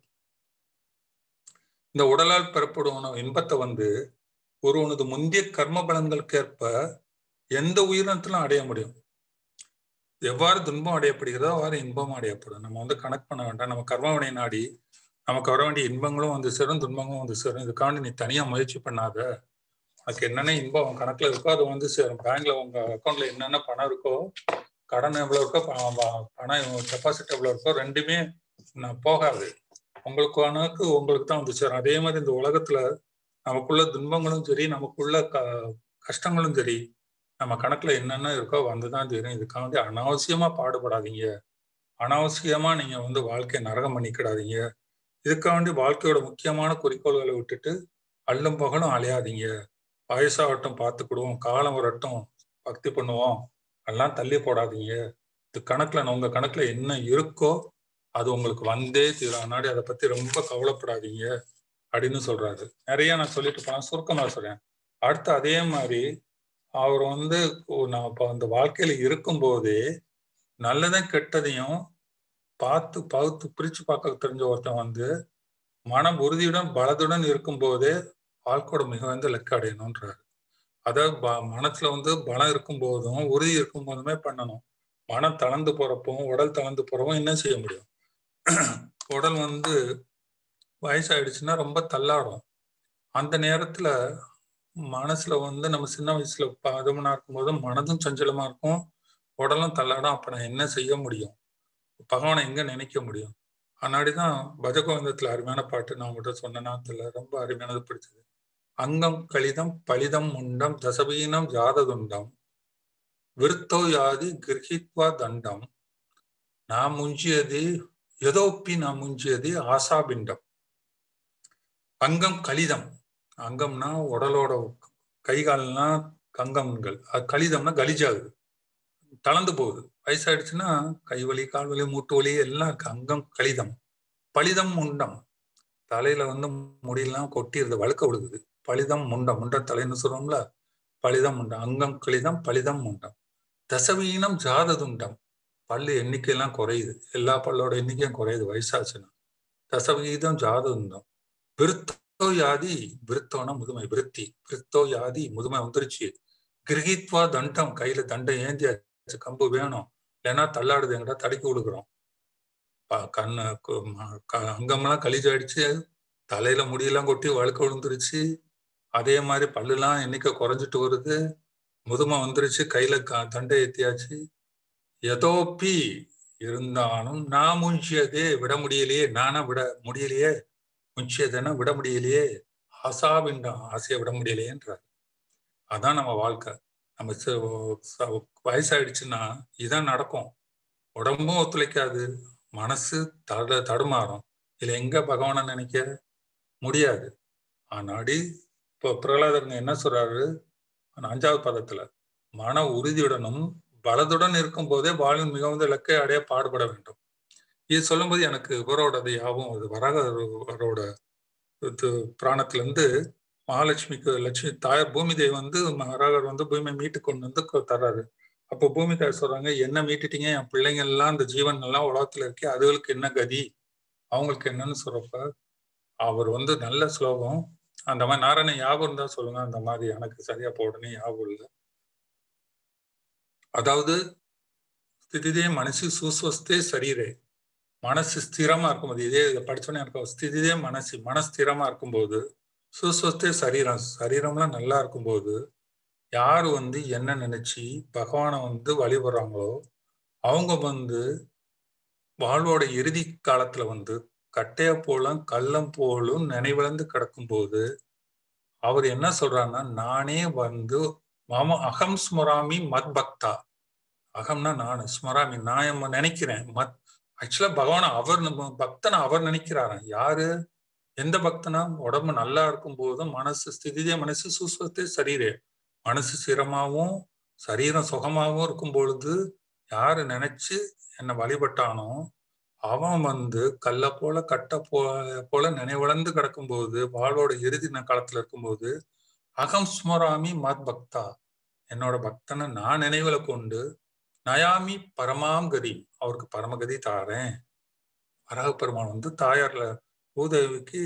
இந்த உடலால் பெறப்படும் இன்பத்தை வந்து ஒருவனது முந்தைய கர்ம பலன்களுக்கு ஏற்ப எந்த உயிரினத்திலும் அடைய முடியும் எவ்வாறு துன்பம் அடையப்படுகிறதோ அவ்வாறு இன்பமும் அடையப்படும் நம்ம வந்து கணக்கு பண்ண வேண்டாம் நம்ம கர்மவினை நாடி நமக்கு வர வேண்டிய இன்பங்களும் வந்து சேரும் துன்பங்களும் வந்து சேரும் இதுக்காண்டி நீ தனியா முயற்சி பண்ணாத அதுக்கு என்னென்ன இன்பம் அவன் கணக்குல இருக்கோ அது வந்து சேரும் பேங்க்ல உங்க அக்கௌண்ட்ல என்னென்ன பணம் இருக்கோ கடன் எவ்வளவு இருக்கோ பணம் டெபாசிட் எவ்வளவு இருக்கோ ரெண்டுமே போகாது உங்களுக்கு கணக்கு உங்களுக்கு தான் வந்து சேரும் அதே மாதிரி இந்த உலகத்துல நமக்குள்ள துன்பங்களும் சரி நமக்குள்ள க கஷ்டங்களும் சரி நம்ம கணக்குல என்னென்ன இருக்கோ வந்துதான் தெரியும் இதுக்காண்டி அனாவசியமா பாடுபடாதீங்க அனாவசியமா நீங்க வந்து வாழ்க்கையை நரகம் பண்ணிக்கிடாதீங்க இதுக்காண்டி வாழ்க்கையோட முக்கியமான குறிக்கோள்களை விட்டுட்டு அல்லும் பகலும் அலையாதீங்க வயசாகட்டும் பார்த்துக்கிடுவோம் காலம் வரட்டும் பக்தி பண்ணுவோம் எல்லாம் தள்ளி போடாதீங்க இது கணக்குல உங்க கணக்குல என்ன இருக்கோ அது உங்களுக்கு வந்தே தீரும் முன்னாடி அதை பத்தி ரொம்ப கவலைப்படாதீங்க அப்படின்னு சொல்றாரு நிறைய நான் சொல்லிட்டு போனா சுருக்கமா சொல்றேன் அடுத்து அதே மாதிரி அவர் வந்து நான் இப்போ அந்த வாழ்க்கையில இருக்கும்போதே நல்லதும் கெட்டதையும் பார்த்து பார்த்து பிரிச்சு பார்க்க தெரிஞ்ச ஒருத்தன் வந்து மன உறுதியுடன் பலத்துடன் இருக்கும் போதே வாழ்க்கையோட மிக வந்து லக்க அடையணும்ன்றாரு அதாவது மனசுல வந்து பலம் இருக்கும் போதும் உறுதி இருக்கும் போதுமே பண்ணணும் மனம் தளர்ந்து போறப்பவும் உடல் தளர்ந்து போறவும் என்ன செய்ய முடியும் உடல் வந்து வயசாயிடுச்சுன்னா ரொம்ப தள்ளாடும் அந்த நேரத்துல மனசுல வந்து நம்ம சின்ன வயசுல பதமனா இருக்கும்போது மனதும் சஞ்சலமா இருக்கும் உடலும் தள்ளாடும் அப்ப நான் என்ன செய்ய முடியும் பகவானை எங்க நினைக்க முடியும் அன்னாடிதான் பஜகோவிந்தத்துல அருமையான பாட்டு நான் உங்கள்கிட்ட சொன்னேன்னா தெரியல ரொம்ப அருமையானது பிடிச்சது அங்கம் கலிதம் பலிதம் முண்டம் தசபீனம் ஜாததுண்டம் விருத்தோ யாதி கிரகித்வா தண்டம் நான் முஞ்சியது எதோப்பி நான் முஞ்சியது ஆசாபிண்டம் அங்கம் கலிதம் அங்கம்னா உடலோட கை கால்லாம் கங்கம்கள் அது கலிதம்னா கலிஜாகுது தளர்ந்து போகுது வயசாயிடுச்சுன்னா கை வலி கால் வலி மூட்டு வலி எல்லாம் இருக்கு அங்கம் கலிதம் பலிதம் முண்டம் தலையில வந்து முடியெல்லாம் கொட்டிடுது வழுக்க விடுகுது பலிதம் முண்டம் முண்டம் தலைன்னு சொல்றோம்ல பலிதம் முண்டம் அங்கம் கலிதம் பலிதம் முண்டம் தசவீனம் ஜாததுண்டம் பல்லு எண்ணிக்கையெல்லாம் குறையுது எல்லா பல்லோட எண்ணிக்கையும் குறையுது வயசாச்சுன்னா தசவீதம் ஜாததுண்டம் விருத்தோ யாதி விருத்தோனா முதுமை விருத்தி விருத்தோ யாதி முதுமை வந்துருச்சு கிரகித்வா தண்டம் கையில தண்டம் ஏந்தியாச்சு கம்பு வேணும் இல்லைன்னா தள்ளாடுது எங்கிட்ட தடுக்கி விடுக்கிறோம் கண்ணு அங்கமெல்லாம் கழிச்சாயிடுச்சு தலையில முடியெல்லாம் கொட்டி வழுக்க விழுந்துருச்சு அதே மாதிரி பல்லுலாம் எண்ணிக்கை குறைஞ்சிட்டு வருது முதுமை வந்துருச்சு கையில தண்டை ஏத்தியாச்சு எதோப்பி இருந்தாலும் நான் முஞ்சியதே விட முடியலையே நானா விட முடியலையே முஞ்சியதுன்னா விட முடியலையே ஆசாவிண்டம் ஆசையை விட முடியலையேன்றார் அதான் நம்ம வாழ்க்கை நம்ம வயசாயிடுச்சுன்னா இதான் நடக்கும் உடம்பும் ஒத்துழைக்காது மனசு தட தடுமாறும் இதுல எங்க பகவானை நினைக்க முடியாது ஆனாடி இப்போ பிரகலாதருங்க என்ன சொல்றாரு அஞ்சாவது பதத்துல மன உறுதியுடனும் பலதுடன் இருக்கும் போதே வாழ்வின் மிகவும் இலக்கை அடைய பாடுபட வேண்டும் இது சொல்லும்போது எனக்கு இவரோடது யாவும் அது வரகரோட பிராணத்துல இருந்து மகாலட்சுமிக்கு லட்சுமி தாயார் பூமி தேவி வந்து மகாராகர் வந்து பூமியை மீட்டு கொண்டு வந்து தர்றாரு அப்போ பூமி தாய் சொல்றாங்க என்ன மீட்டுட்டீங்க என் பிள்ளைங்க எல்லாம் இந்த ஜீவன் எல்லாம் உலகத்துல இருக்கே அதுகளுக்கு என்ன கதி அவங்களுக்கு என்னன்னு சொல்றப்ப அவர் வந்து நல்ல ஸ்லோகம் அந்த மாதிரி நாராயண ஞாபகம் இருந்தா சொல்லுங்க அந்த மாதிரி எனக்கு சரியா போடனே ஞாபகம் இல்லை அதாவது ஸ்திதிதே மனசு சுஸ்வஸ்தே சரீரே மனசு ஸ்திரமா இருக்கும்போது இதே இதை படிச்சோன்னே இருக்கும் ஸ்திதிதே மனசு மன ஸ்திரமா இருக்கும்போது சுஸ்வஸ்தே சரீரம் சரீரம்லாம் நல்லா இருக்கும்போது யார் வந்து என்ன நினைச்சு பகவானை வந்து வழிபடுறாங்களோ அவங்க வந்து வாழ்வோட இறுதி காலத்துல வந்து கட்டைய போலும் கள்ளம் போலும் நினைவிழந்து கிடக்கும்போது அவர் என்ன சொல்றாருன்னா நானே வந்து மம அகம் ஸ்மராமி மத் பக்தா அகம்னா நான் ஸ்மராமி நான் நினைக்கிறேன் மத் ஆக்சுவலா பகவான் அவர் நம்ம பக்தனை அவர் நினைக்கிறாராம் யாரு எந்த பக்தனா உடம்பு நல்லா இருக்கும் போதும் மனசு ஸ்திதிதே மனசு சுஸ்வத்தே சரீரே மனசு சிரமாவும் சரீரம் சுகமாகவும் இருக்கும் பொழுது யாரு நினைச்சு என்னை வழிபட்டானோ அவன் வந்து கல்ல போல கட்ட போ போல நினைவிழந்து கிடக்கும்போது வாழ்வோட இறுதி காலத்துல இருக்கும்போது அகம் ஸ்மராமி மத் பக்தா என்னோட பக்தனை நான் நினைவுல கொண்டு நயாமி பரமாம் கதி அவருக்கு பரமகதி தாரேன் வரக பெருமான் வந்து தாயார்ல பூதேவிக்கு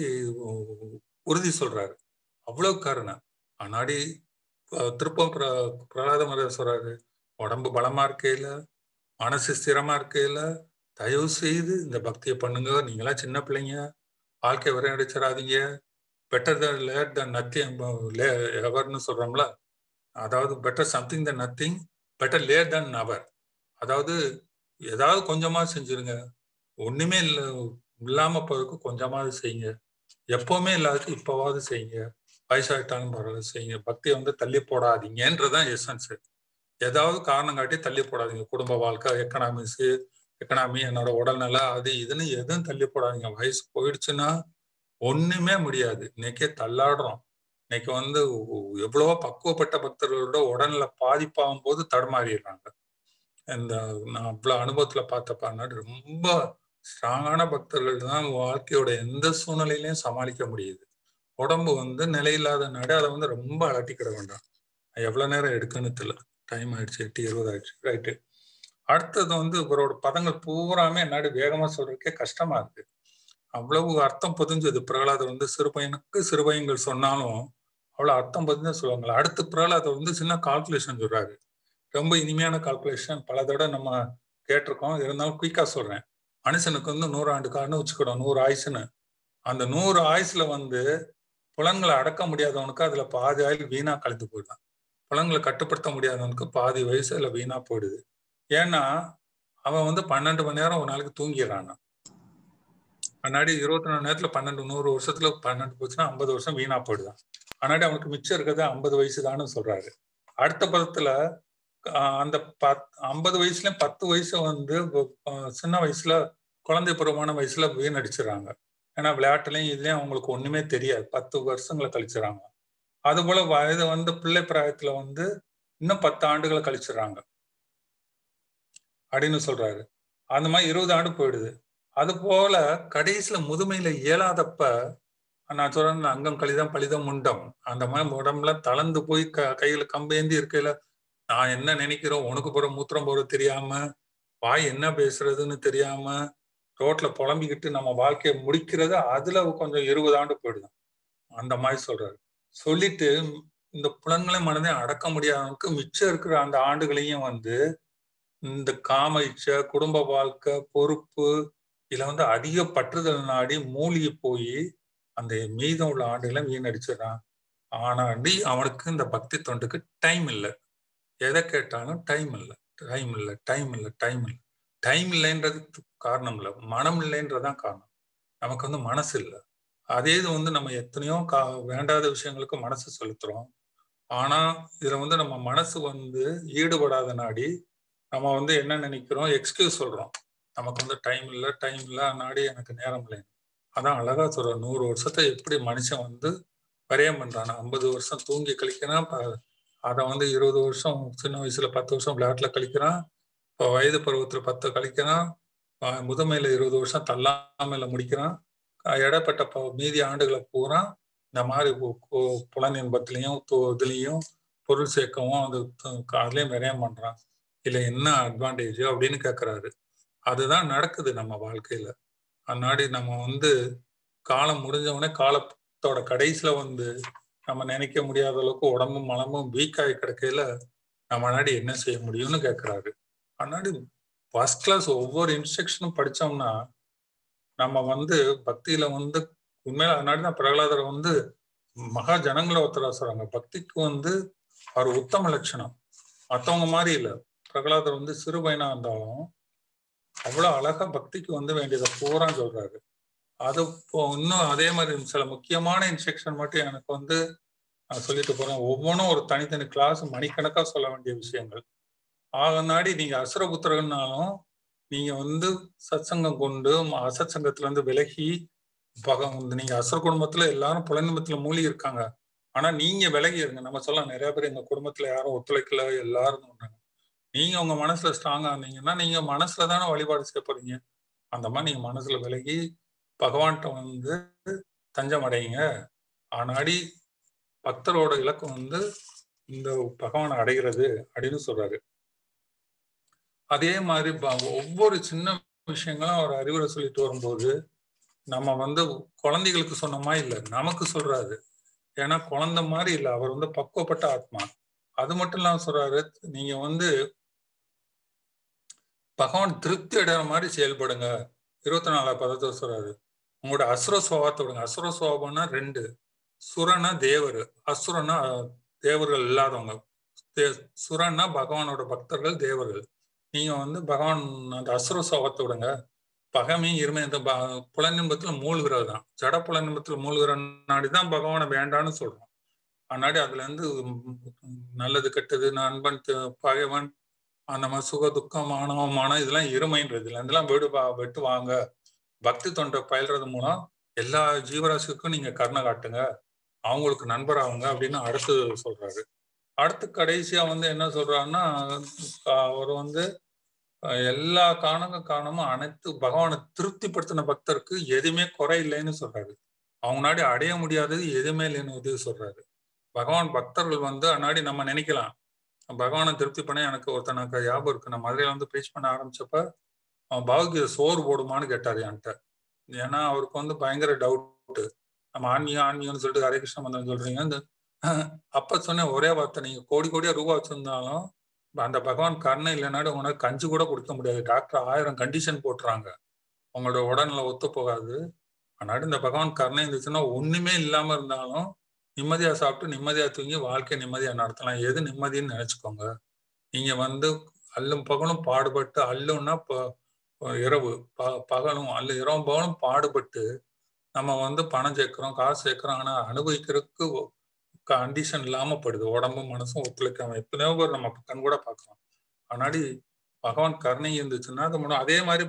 உறுதி சொல்றாரு அவ்வளவு கருணை ஆனாடி திருப்பம் பிர பிரகலாத மரர் சொல்றாரு உடம்பு பலமா இருக்கையில மனசு ஸ்திரமா இருக்கையில தயவு செய்து இந்த பக்தியை பண்ணுங்க நீங்களாம் சின்ன பிள்ளைங்க வாழ்க்கை வரை அடிச்சிடாதீங்க better the late the nothing எவர்னு சொல்றோம்ல அதாவது better something the nothing better late than அவர் அதாவது ஏதாவது கொஞ்சமா செஞ்சிருங்க ஒண்ணுமே இல்ல இல்லாம போறதுக்கு கொஞ்சமாவது செய்யுங்க எப்பவுமே இல்லாததுக்கு இப்பவாவது செய்யுங்க வயசாயிட்டாலும் பரவாயில்ல செய்யுங்க பக்தியை வந்து தள்ளி போடாதீங்கன்றதான் எசன்ஸ் ஏதாவது காரணம் காட்டி தள்ளி போடாதீங்க குடும்ப வாழ்க்கை எக்கனாமிக்ஸ் எக்கனாமி என்னோட உடல்நல அது இதுன்னு எதுவும் தள்ளி போடாதீங்க வயசு போயிடுச்சுன்னா ஒண்ணுமே முடியாது இன்னைக்கே தள்ளாடுறோம் இன்னைக்கு வந்து எவ்வளவோ பக்குவப்பட்ட பக்தர்களோட உடல்நல பாதிப்பாகும் போது தடுமாறிடுறாங்க இந்த நான் அவ்வளவு அனுபவத்துல பார்த்தப்பான்னா ரொம்ப ஸ்ட்ராங்கான பக்தர்கள் தான் வாழ்க்கையோட எந்த சூழ்நிலையிலையும் சமாளிக்க முடியுது உடம்பு வந்து நிலையில்லாத நட அதை வந்து ரொம்ப அலட்டிக்கிட வேண்டாம் எவ்வளவு நேரம் எடுக்குன்னு தெரியல டைம் ஆயிடுச்சு எட்டு இருபது ஆயிடுச்சு ரைட்டு அடுத்தது வந்து இவரோட பதங்கள் பூராமே என்னாடி வேகமா சொல்றதுக்கே கஷ்டமா இருக்கு அவ்வளவு அர்த்தம் பொதிஞ்சது பிரகலாதர் வந்து சிறுபையனுக்கு சிறுபையங்கள் சொன்னாலும் அவ்வளவு அர்த்தம் பொதிஞ்சு சொல்லுவாங்களா அடுத்து பிரகலாதர் வந்து சின்ன கால்குலேஷன் சொல்றாரு ரொம்ப இனிமையான கால்குலேஷன் பல தடவை நம்ம கேட்டிருக்கோம் இருந்தாலும் குயிக்கா சொல்றேன் மனுஷனுக்கு வந்து நூறு ஆண்டு காரணம் வச்சுக்கிடும் நூறு ஆயுசுன்னு அந்த நூறு ஆயுசுல வந்து புலன்களை அடக்க முடியாதவனுக்கு அதுல பாதி ஆயில் வீணா கலந்து போயிடுதான் புலன்களை கட்டுப்படுத்த முடியாதவனுக்கு பாதி வயசு அதுல வீணா போயிடுது ஏன்னா அவன் வந்து பன்னெண்டு மணி நேரம் ஒரு நாளைக்கு தூங்கிடுறான் முன்னாடி இருபத்தி நாலு நேரத்துல பன்னெண்டு நூறு வருஷத்துல பன்னெண்டு போச்சுன்னா ஐம்பது வருஷம் வீணா போயிடுதான் முன்னாடி அவனுக்கு மிச்சம் இருக்கிறது ஐம்பது வயசு தானு சொல்றாரு அடுத்த பதத்துல அந்த பத் ஐம்பது வயசுலயும் பத்து வயசு வந்து சின்ன வயசுல குழந்தை பருவமான வயசுல வீணடிச்சிடறாங்க ஏன்னா விளையாட்டுலயும் இதுலயும் அவங்களுக்கு ஒண்ணுமே தெரியாது பத்து வருஷங்களை கழிச்சிடறாங்க அது போல வயது வந்து பிள்ளை பிராயத்துல வந்து இன்னும் பத்து ஆண்டுகளை கழிச்சிடறாங்க அப்படின்னு சொல்றாரு அந்த மாதிரி இருபது ஆண்டு போயிடுது அது போல கடைசியில முதுமையில இயலாதப்ப நான் சொல்றேன் அங்கம் கழிதம் பலிதம் முண்டம் அந்த மாதிரி உடம்புல தளர்ந்து போய் க கையில கம்பேந்தி இருக்கையில நான் என்ன நினைக்கிறோம் உனக்கு போற மூத்திரம் போற தெரியாம வாய் என்ன பேசுறதுன்னு தெரியாம ரோட்ல புலம்பிக்கிட்டு நம்ம வாழ்க்கையை முடிக்கிறது அதுல கொஞ்சம் இருபது ஆண்டு போயிடுதான் அந்த மாதிரி சொல்றாரு சொல்லிட்டு இந்த புலன்களை மனதை அடக்க முடியாதவனுக்கு மிச்சம் இருக்கிற அந்த ஆண்டுகளையும் வந்து இந்த காம இச்சை குடும்ப வாழ்க்கை பொறுப்பு இதுல வந்து அதிக பற்றுதல் நாடி மூழ்கி போய் அந்த மீதம் உள்ள ஆண்டுகளை வீணடிச்சிடறான் ஆனாண்டி அவனுக்கு இந்த பக்தி தொண்டுக்கு டைம் இல்லை எதை கேட்டாலும் டைம் இல்லை டைம் இல்லை டைம் இல்லை டைம் இல்லை டைம் இல்லைன்றது காரணம் இல்லை மனம் இல்லைன்றதான் காரணம் நமக்கு வந்து மனசு இல்லை அதே இது வந்து நம்ம எத்தனையோ கா வேண்டாத விஷயங்களுக்கு மனசு செலுத்துறோம் ஆனா இதுல வந்து நம்ம மனசு வந்து ஈடுபடாத நாடி நம்ம வந்து என்ன நினைக்கிறோம் எக்ஸ்கியூஸ் சொல்றோம் நமக்கு வந்து டைம் இல்லை டைம் இல்லை நாடி எனக்கு நேரம் இல்லைன்னு அதான் அழகா சொல்றோம் நூறு வருஷத்தை எப்படி மனுஷன் வந்து வரையம் பண்றான் ஐம்பது வருஷம் தூங்கி கழிக்கிறான் அதை வந்து இருபது வருஷம் சின்ன வயசுல பத்து வருஷம் விளையாட்டுல கழிக்கிறான் இப்போ வயது பருவத்துல பத்து கழிக்கிறான் முதுமையில இருபது வருஷம் தள்ளாமையில முடிக்கிறான் இடப்பட்ட மீதி ஆண்டுகளை பூரா இந்த மாதிரி புலன் இன்பத்திலையும் இதுலையும் பொருள் சேர்க்கவும் அது அதுலயும் விரயம் பண்றான் இல்ல என்ன அட்வான்டேஜ் அப்படின்னு கேக்குறாரு அதுதான் நடக்குது நம்ம வாழ்க்கையில அந்நாடி நம்ம வந்து காலம் முடிஞ்சவொடனே காலத்தோட கடைசியில வந்து நம்ம நினைக்க முடியாத அளவுக்கு உடம்பும் மனமும் வீக் ஆகி கிடக்கையில நம்ம நாடி என்ன செய்ய முடியும்னு கேட்கிறாரு அந்நாடி ஃபர்ஸ்ட் கிளாஸ் ஒவ்வொரு இன்ஸ்ட்ரக்ஷனும் படிச்சோம்னா நம்ம வந்து பக்தியில வந்து உண்மையில அதனாடி தான் பிரகலாதர் வந்து மகா ஜனங்கள ஒருத்தரா சொல்றாங்க பக்திக்கு வந்து அவர் உத்தம லட்சணம் மற்றவங்க மாதிரி இல்லை பிரகலாதர் வந்து சிறு பையனா இருந்தாலும் அவ்வளவு அழகா பக்திக்கு வந்து வேண்டியதை பூரா சொல்றாரு அது இன்னும் அதே மாதிரி சில முக்கியமான இன்ஸ்ட்ரக்ஷன் மட்டும் எனக்கு வந்து நான் சொல்லிட்டு போறேன் ஒவ்வொன்றும் ஒரு தனித்தனி கிளாஸ் மணிக்கணக்கா சொல்ல வேண்டிய விஷயங்கள் ஆக நாடி நீங்க அசுரபுத்திரன்னாலும் நீங்க வந்து சத்சங்கம் கொண்டு அசத் சங்கத்துல இருந்து விலகி பக நீங்க அசுர குடும்பத்துல எல்லாரும் புலன்பத்துல மூழ்கி இருக்காங்க ஆனா நீங்க விலகி இருங்க நம்ம சொல்லலாம் நிறைய பேர் எங்க குடும்பத்துல யாரும் ஒத்துழைக்கல எல்லாரும் பண்றாங்க நீங்க உங்க மனசுல ஸ்ட்ராங்கா இருந்தீங்கன்னா நீங்க மனசுல தானே வழிபாடு செய்ய போறீங்க அந்த மாதிரி நீங்க மனசுல விலகி பகவான்கிட்ட வந்து தஞ்சம் அடையுங்க ஆனாடி பக்தரோட இலக்கம் வந்து இந்த பகவானை அடைகிறது அப்படின்னு சொல்றாரு அதே மாதிரி ஒவ்வொரு சின்ன விஷயங்களும் அவர் அறிவுரை சொல்லிட்டு வரும்போது நம்ம வந்து குழந்தைகளுக்கு சொன்னமா இல்லை நமக்கு சொல்றாரு ஏன்னா குழந்தை மாதிரி இல்லை அவர் வந்து பக்குவப்பட்ட ஆத்மா அது மட்டும் இல்லாம சொல்றாரு நீங்க வந்து பகவான் திருப்தி அடைகிற மாதிரி செயல்படுங்க இருபத்தி நாலாவது பதத்தை சொல்றாரு உங்களோட அசுர சுவாபத்தை விடுங்க அசுர சுவாபம்னா ரெண்டு சுரனா தேவர் அசுரனா தேவர்கள் இல்லாதவங்க சுரன்னா பகவானோட பக்தர்கள் தேவர்கள் நீங்க வந்து பகவான் அந்த அசுர சுவாபத்தை விடுங்க பகமே இருமை இந்த புலநின்பத்துல மூழ்கிறது தான் ஜட புலநின்பத்துல மூழ்கிற நாடிதான் பகவானை வேண்டான்னு சொல்றோம் அந்நாடி அதுல இருந்து நல்லது கெட்டது நண்பன் பகைவன் அந்த மாதிரி சுக துக்கம் மானவமான இதெல்லாம் இருமைன்றது இதுல இருந்தெல்லாம் வீடு வெட்டு வாங்க பக்தி தொண்டை பயில்றது மூலம் எல்லா ஜீவராசிக்கும் நீங்க கருணை காட்டுங்க அவங்களுக்கு நண்பராகுங்க அப்படின்னு அடுத்து சொல்றாரு அடுத்து கடைசியா வந்து என்ன சொல்றாருன்னா அவர் வந்து எல்லா காரணங்க காரணமும் அனைத்து பகவானை திருப்திப்படுத்தின பக்தருக்கு எதுவுமே குறை இல்லைன்னு சொல்றாரு அவங்க நாடி அடைய முடியாதது எதுவுமே இல்லைன்னு உதவி சொல்றாரு பகவான் பக்தர்கள் வந்து அன்னாடி நம்ம நினைக்கலாம் பகவானை திருப்தி பண்ண எனக்கு ஒருத்தனுக்கு ஞாபகம் இருக்கு நான் மதுரையில வந்து ப்ரீச் பண்ண ஆரம்பிச்சப்ப அவன் பகவத்கீதை சோறு போடுமான்னு கேட்டாரு என்கிட்ட ஏன்னா அவருக்கு வந்து பயங்கர டவுட்டு நம்ம ஆன்மீகம் ஆன்மீகம்னு சொல்லிட்டு ஹரே கிருஷ்ண மந்திரம் சொல்றீங்க இந்த அப்ப சொன்ன ஒரே வார்த்தை நீங்க கோடி கோடியா ரூபா வச்சிருந்தாலும் அந்த பகவான் கருணை இல்லைனாடு உனக்கு கஞ்சி கூட கொடுக்க முடியாது டாக்டர் ஆயிரம் கண்டிஷன் போட்டுறாங்க உங்களோட உடல்நிலை ஒத்து போகாது அதனால இந்த பகவான் கருணை இருந்துச்சுன்னா ஒண்ணுமே இல்லாம இருந்தாலும் நிம்மதியா சாப்பிட்டு நிம்மதியா தூங்கி வாழ்க்கை நிம்மதியா நடத்தலாம் எது நிம்மதின்னு நினைச்சுக்கோங்க நீங்க வந்து அல்லும் பகலும் பாடுபட்டு அல்லுன்னா இரவு ப பகலும் அல்ல இரவும் பகலும் பாடுபட்டு நம்ம வந்து பணம் சேர்க்கிறோம் காசு சேர்க்கிறோம் ஆனா அனுபவிக்கிறதுக்கு கண்டிஷன் இல்லாம படுது உடம்பும் மனசும் ஒத்துழைக்காம எத்தனையோ பேர் நம்ம கண் கூட பார்க்கலாம் அதனாடி பகவான் கருணை இருந்துச்சுன்னா அது முன்ன அதே மாதிரி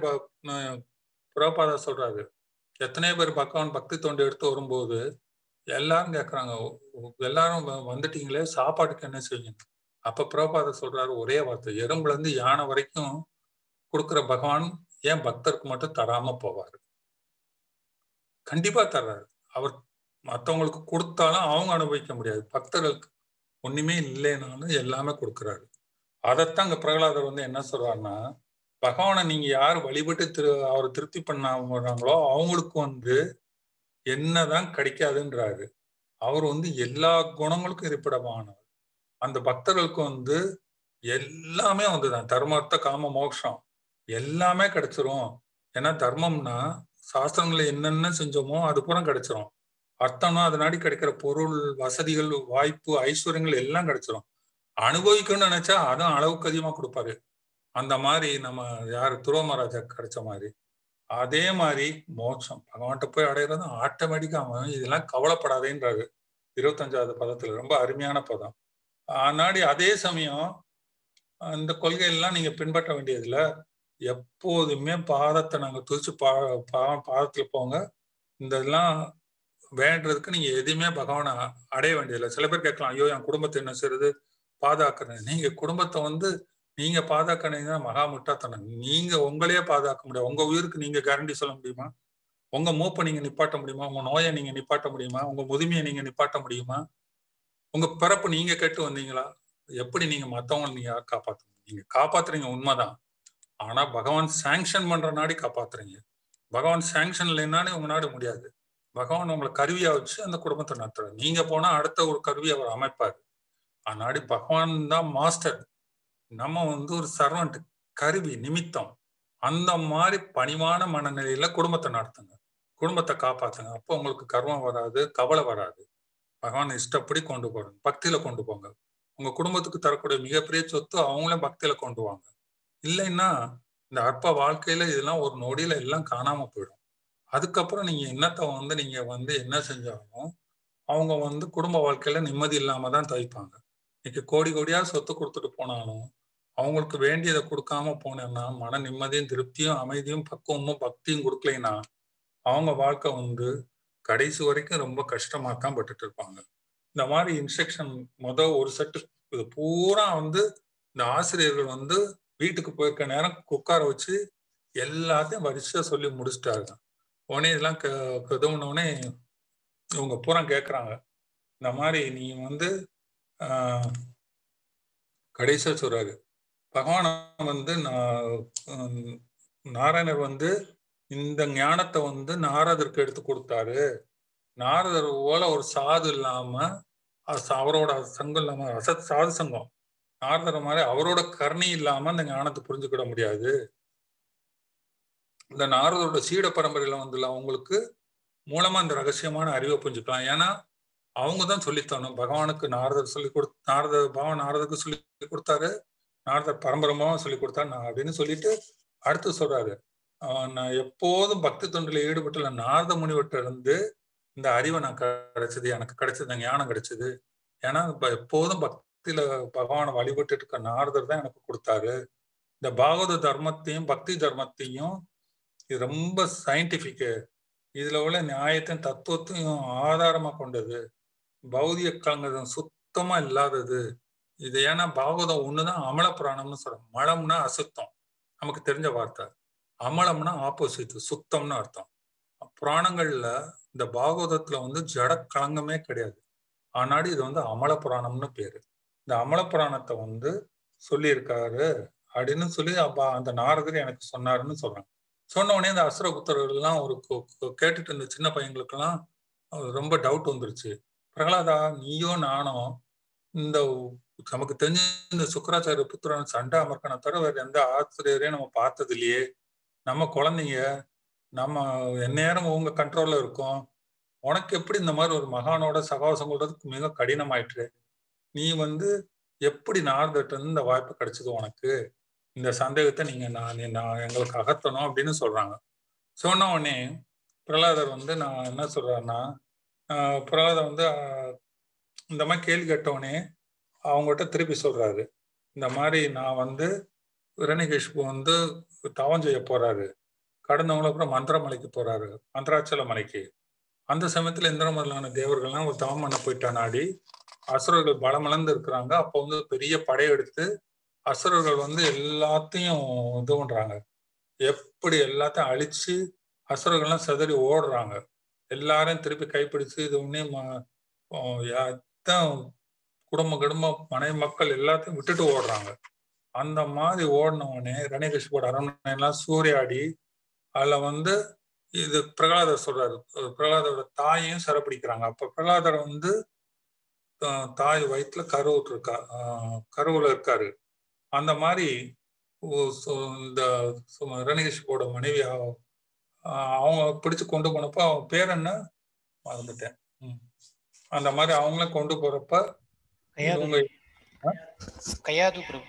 புறப்பாதா சொல்றாரு எத்தனையோ பேர் பகவான் பக்தி தொண்டு எடுத்து வரும்போது எல்லாரும் கேட்கறாங்க எல்லாரும் வந்துட்டீங்களே சாப்பாட்டுக்கு என்ன செய்வீங்க அப்ப பிரபாத சொல்றாரு ஒரே வார்த்தை எறும்புல இருந்து யானை வரைக்கும் கொடுக்குற பகவான் ஏன் பக்தருக்கு மட்டும் தராம போவாரு கண்டிப்பா தர்றாரு அவர் மற்றவங்களுக்கு கொடுத்தாலும் அவங்க அனுபவிக்க முடியாது பக்தர்களுக்கு ஒண்ணுமே இல்லைனாலும் எல்லாமே கொடுக்குறாரு அதைத்தான் அங்க பிரகலாதர் வந்து என்ன சொல்றாருன்னா பகவானை நீங்க யார் வழிபட்டு திரு அவர் திருப்தி பண்ணாங்களோ அவங்களுக்கு வந்து என்னதான் கிடைக்காதுன்றாரு அவர் வந்து எல்லா குணங்களுக்கும் இருப்பிடமானவர் அந்த பக்தர்களுக்கு வந்து எல்லாமே வந்துதான் தர்மர்த்த காம மோட்சம் எல்லாமே கிடைச்சிரும் ஏன்னா தர்மம்னா சாஸ்திரங்களை என்னென்ன செஞ்சோமோ அது பூரா கிடைச்சிரும் அர்த்தம்னா அதனாடி கிடைக்கிற பொருள் வசதிகள் வாய்ப்பு ஐஸ்வர்யங்கள் எல்லாம் கிடைச்சிரும் அனுபவிக்கணும்னு நினைச்சா அதுவும் அளவுக்கு அதிகமா கொடுப்பாரு அந்த மாதிரி நம்ம யாரு துருவமராஜா கிடைச்ச மாதிரி அதே மாதிரி மோட்சம் பகவான்கிட்ட போய் அடையிறது ஆட்டோமேட்டிக்கா அவன் இதெல்லாம் கவலைப்படாதேன்றாரு இருபத்தஞ்சாவது பதத்துல ரொம்ப அருமையான பதம் ஆனாடி அதே சமயம் அந்த கொள்கையெல்லாம் நீங்க பின்பற்ற வேண்டியதுல எப்போதுமே பாதத்தை நாங்க துதிச்சு பா பாதத்துல போங்க இந்த இதெல்லாம் வேண்டதுக்கு நீங்க எதுவுமே பகவானை அடைய வேண்டியதில்லை சில பேர் கேட்கலாம் ஐயோ என் குடும்பத்தை என்ன செய்யறது பாதுகாக்கிறேன் நீங்க குடும்பத்தை வந்து நீங்க பாதுகாக்கணுங்க மகா முட்டாத்தனம் நீங்க உங்களையே பாதுகாக்க முடியாது உங்க உயிருக்கு நீங்க கேரண்டி சொல்ல முடியுமா உங்க மூப்பை நீங்க நிப்பாட்ட முடியுமா உங்க நோயை நீங்க நிப்பாட்ட முடியுமா உங்க முதுமையை நீங்க நிப்பாட்ட முடியுமா உங்க பிறப்பு நீங்க கெட்டு வந்தீங்களா எப்படி நீங்க மத்தவங்களை நீங்க காப்பாத்துங்க நீங்க காப்பாத்துறீங்க உண்மைதான் ஆனா பகவான் சாங்ஷன் பண்ற நாடி காப்பாத்துறீங்க பகவான் சாங்ஷன் இல்லைன்னாலே உங்க நாடு முடியாது பகவான் உங்களை கருவியா வச்சு அந்த குடும்பத்தை நடத்துறாரு நீங்க போனா அடுத்த ஒரு கருவி அவர் அமைப்பாரு ஆனாடி பகவான் தான் மாஸ்டர் நம்ம வந்து ஒரு சர்வன்ட் கருவி நிமித்தம் அந்த மாதிரி பணிவான மனநிலையில குடும்பத்தை நடத்துங்க குடும்பத்தை காப்பாத்துங்க அப்போ உங்களுக்கு கர்வம் வராது கவலை வராது பகவான் இஷ்டப்படி கொண்டு போறங்க பக்தியில கொண்டு போங்க உங்க குடும்பத்துக்கு தரக்கூடிய மிகப்பெரிய சொத்து அவங்களே பக்தியில கொண்டு வாங்க இல்லைன்னா இந்த அற்ப வாழ்க்கையில இதெல்லாம் ஒரு நொடியில எல்லாம் காணாம போயிடும் அதுக்கப்புறம் நீங்க என்னத்தை வந்து நீங்க வந்து என்ன செஞ்சாலும் அவங்க வந்து குடும்ப வாழ்க்கையில நிம்மதி இல்லாம தான் தவிப்பாங்க இன்னைக்கு கோடி கோடியா சொத்து கொடுத்துட்டு போனாலும் அவங்களுக்கு வேண்டியதை கொடுக்காம போனேன்னா மன நிம்மதியும் திருப்தியும் அமைதியும் பக்குவமும் பக்தியும் கொடுக்கலைன்னா அவங்க வாழ்க்கை வந்து கடைசி வரைக்கும் ரொம்ப கஷ்டமா தான் பட்டுட்டு இருப்பாங்க இந்த மாதிரி இன்ஸ்ட்ரக்ஷன் முத ஒரு செட்டு இது பூரா வந்து இந்த ஆசிரியர்கள் வந்து வீட்டுக்கு போயிருக்க நேரம் உட்கார வச்சு எல்லாத்தையும் வரிசையா சொல்லி முடிச்சிட்டாங்க உடனே இதெல்லாம் கதவுனோடனே இவங்க பூரா கேட்குறாங்க இந்த மாதிரி நீ வந்து ஆஹ் கடைசியா சொல்றாரு பகவான் வந்து நாராயணர் வந்து இந்த ஞானத்தை வந்து நாரதருக்கு எடுத்து கொடுத்தாரு நாரதர் போல ஒரு சாது இல்லாம அவரோட சங்கம் இல்லாம அசத் சாது சங்கம் நாரதர் மாதிரி அவரோட கருணை இல்லாம அந்த ஞானத்தை புரிஞ்சுக்கிட முடியாது இந்த நாரதரோட சீட பரம்பரையில வந்து அவங்களுக்கு மூலமா இந்த ரகசியமான அறிவை புரிஞ்சுக்கலாம் ஏன்னா அவங்க தான் சொல்லித்தரணும் பகவானுக்கு நாரதர் சொல்லி கொடு நாரத பகவான் நாரதருக்கு சொல்லி கொடுத்தாரு நாரதர் பரம்பரமாக சொல்லி கொடுத்தாரு நான் அப்படின்னு சொல்லிட்டு அடுத்து சொல்றாரு நான் எப்போதும் பக்தி தொண்டில் ஈடுபட்டுள்ள நாரத முனிவர்கிட்ட இருந்து இந்த அறிவை நான் கிடைச்சது எனக்கு கிடைச்சது ஞானம் கிடைச்சது ஏன்னா எப்போதும் பக்தியில பகவானை வழிபட்டு இருக்க நாரதர் தான் எனக்கு கொடுத்தாரு இந்த பாகவத தர்மத்தையும் பக்தி தர்மத்தையும் இது ரொம்ப சயின்டிபிக்கு இதுல உள்ள நியாயத்தையும் தத்துவத்தையும் ஆதாரமா கொண்டது பௌதிக கலங்கிறது சுத்தமா இல்லாதது இது ஏன்னா பாகவதம் ஒண்ணுதான் அமல புராணம்னு சொல்றோம் மலம்னா அசுத்தம் நமக்கு தெரிஞ்ச வார்த்தை அமலம்னா ஆப்போசிட் சுத்தம்னு அர்த்தம் புராணங்கள்ல இந்த பாகவதத்துல வந்து ஜட களங்கமே கிடையாது ஆனாடி இது வந்து அமல புராணம்னு பேரு இந்த அமல புராணத்தை வந்து சொல்லியிருக்காரு அப்படின்னு சொல்லி அப்ப அந்த நாரதர் எனக்கு சொன்னாருன்னு சொல்றாங்க சொன்ன உடனே இந்த அசுரபுத்தர்கள் எல்லாம் ஒரு கேட்டுட்டு இருந்த சின்ன பையங்களுக்கெல்லாம் ரொம்ப டவுட் வந்துருச்சு பிரகலாதா நீயோ நானோ இந்த நமக்கு தெரிஞ்ச இந்த சுக்கராச்சாரிய புத்திரன் சண்டை அமர்க்கனை தவிர வேற எந்த ஆசிரியரையும் நம்ம பார்த்தது இல்லையே நம்ம குழந்தைங்க நம்ம எந்நேரம் உங்க கண்ட்ரோல்ல இருக்கோம் உனக்கு எப்படி இந்த மாதிரி ஒரு மகானோட சகவாசம் கொள்றதுக்கு மிக கடினமாயிற்று நீ வந்து எப்படி நார்தட்ட இருந்து இந்த வாய்ப்பு கிடைச்சது உனக்கு இந்த சந்தேகத்தை நீங்க நான் நான் எங்களுக்கு அகற்றணும் அப்படின்னு சொல்றாங்க சொன்ன உடனே பிரகலாதர் வந்து நான் என்ன சொல்றாருன்னா ஆஹ் பிரகலாதர் வந்து ஆஹ் இந்த மாதிரி கேள்வி கேட்டவொடனே அவங்ககிட்ட திருப்பி சொல்றாரு இந்த மாதிரி நான் வந்து இரணிகேஷ்பு வந்து தவம் செய்ய போறாரு கடந்தவங்கள அப்புறம் மந்திரமலைக்கு போறாரு மந்திராச்சல மலைக்கு அந்த சமயத்துல இந்திரமலான தேவர்கள்லாம் ஒரு தவம் பண்ண போயிட்டா நாடி அசுரர்கள் பலமிழந்து இருக்கிறாங்க அப்போ வந்து பெரிய படையெடுத்து அசுரர்கள் வந்து எல்லாத்தையும் இது பண்றாங்க எப்படி எல்லாத்தையும் அழிச்சு அசுரர்கள்லாம் சிதறி ஓடுறாங்க எல்லாரையும் திருப்பி கைப்பிடிச்சு இது ஒன்னே தான் குடும்ப குடும்பம் மனைவி மக்கள் எல்லாத்தையும் விட்டுட்டு ஓடுறாங்க அந்த மாதிரி ஓடினவனே ரணேகேஷ்போட அரண்மனை எல்லாம் சூறையாடி அதுல வந்து இது பிரகலாதர் சொல்றாரு பிரகலாதரோட தாயையும் சிறப்பிடிக்கிறாங்க அப்ப பிரகலாதர் வந்து தாய் வயிற்றுல கருவுட்டு இருக்கா கருவுல இருக்காரு அந்த மாதிரி இந்த ரணேகேஷ்போட மனைவி அவங்க பிடிச்சு கொண்டு போனப்ப அவன் பேர் என்ன மறந்துட்டேன் அந்த மாதிரி அவங்களும் கொண்டு போறப்ப கயாது பிரபு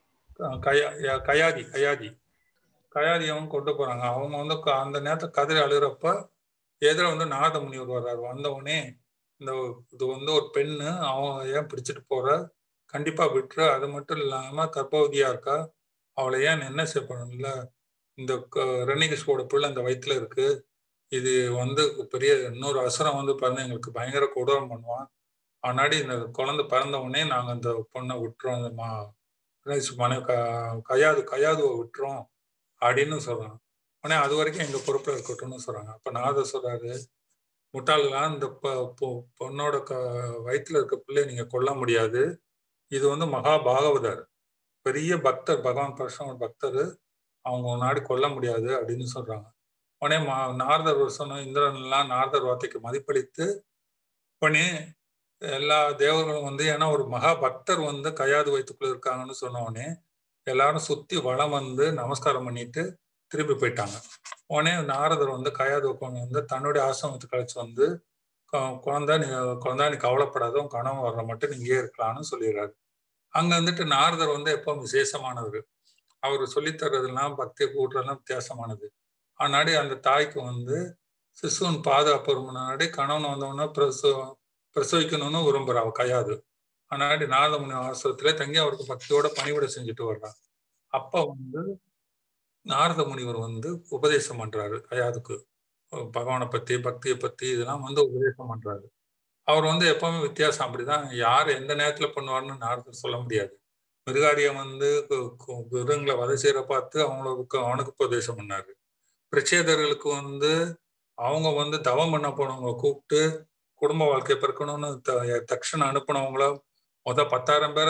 கயாதி கயாதி கயாதி அவங்க கொண்டு போறாங்க அவங்க வந்து அந்த நேரத்துல கதிரை அழுகிறப்ப எதிர வந்து நாரத முனிவர் வர்றாரு வந்த உடனே இந்த இது வந்து ஒரு பெண்ணு அவன் ஏன் பிடிச்சிட்டு போற கண்டிப்பா விட்டுரு அது மட்டும் இல்லாம கர்ப்பவதியா இருக்கா அவளை ஏன் என்ன செய்யப்படும் இல்ல இந்த ரணிகேஷ்வோட பிள்ளை அந்த வயிற்றுல இருக்கு இது வந்து பெரிய இன்னொரு அசுரம் வந்து பிறந்து எங்களுக்கு பயங்கர கொடூரம் பண்ணுவான் ஆனாடி இந்த குழந்தை பிறந்த உடனே நாங்க அந்த பொண்ணை விட்டுறோம் அந்த மா மனை க கையாது கையாதுவை விட்டுறோம் அப்படின்னு சொல்றாங்க உடனே அது வரைக்கும் எங்க பொறுப்புல இருக்கட்டும்னு சொல்றாங்க அப்ப நாத சொல்றாரு முட்டாளா இந்த பொண்ணோட க வயிற்றுல இருக்க பிள்ளை நீங்க கொல்ல முடியாது இது வந்து மகா பாகவதர் பெரிய பக்தர் பகவான் பரசுராமர் பக்தர் அவங்க நாடு கொல்ல முடியாது அப்படின்னு சொல்றாங்க உடனே மா நாரதர் சொன்ன இந்திரன் எல்லாம் நாரதர் வார்த்தைக்கு மதிப்பளித்து உடனே எல்லா தேவர்களும் வந்து ஏன்னா ஒரு மகா பக்தர் வந்து கையாது வயிற்றுக்குள்ள இருக்காங்கன்னு சொன்ன உடனே எல்லாரும் சுத்தி வளம் வந்து நமஸ்காரம் பண்ணிட்டு திரும்பி போயிட்டாங்க உடனே நாரதர் வந்து கையாது கொண்டு வந்து தன்னுடைய ஆசிரமத்துக்கு கழிச்சு வந்து குழந்தை நீ குழந்தை நீ கவலைப்படாத உன் கனவு வர்ற மட்டும் நீ இங்கே இருக்கலாம்னு சொல்லிடுறாரு அங்க வந்துட்டு நாரதர் வந்து எப்போ விசேஷமானவர் அவர் சொல்லித்தர்றதெல்லாம் பக்தி கூட்டுறதெல்லாம் வித்தியாசமானது ஆனாடி அந்த தாய்க்கு வந்து சிசுவன் பாதுகாப்பு முன்னாடி கணவன் வந்தவொடனே பிரசவ பிரசவிக்கணும்னு விரும்புறா அவ கையாது ஆனாடி நாரதமுனி ஆசிரத்துல தங்கி அவருக்கு பக்தியோட பணிவிட செஞ்சுட்டு வர்றா அப்ப வந்து நாரத முனிவர் வந்து உபதேசம் பண்றாரு கையாதுக்கு பகவானை பத்தி பக்தியை பத்தி இதெல்லாம் வந்து உபதேசம் பண்றாரு அவர் வந்து எப்பவுமே வித்தியாசம் அப்படிதான் யார் எந்த நேரத்துல பண்ணுவார்னு நாரதர் சொல்ல முடியாது மிருகாரியம் வந்து மிருகங்களை வதை செய்யற பார்த்து அவங்களுக்கு அவனுக்கு உபதேசம் பண்ணாரு பிரச்சேதர்களுக்கு வந்து அவங்க வந்து தவம் பண்ண போனவங்க கூப்பிட்டு குடும்ப வாழ்க்கை பிறக்கணும்னு தக்ஷன் அனுப்பினவங்கள முத பத்தாயிரம் பேரை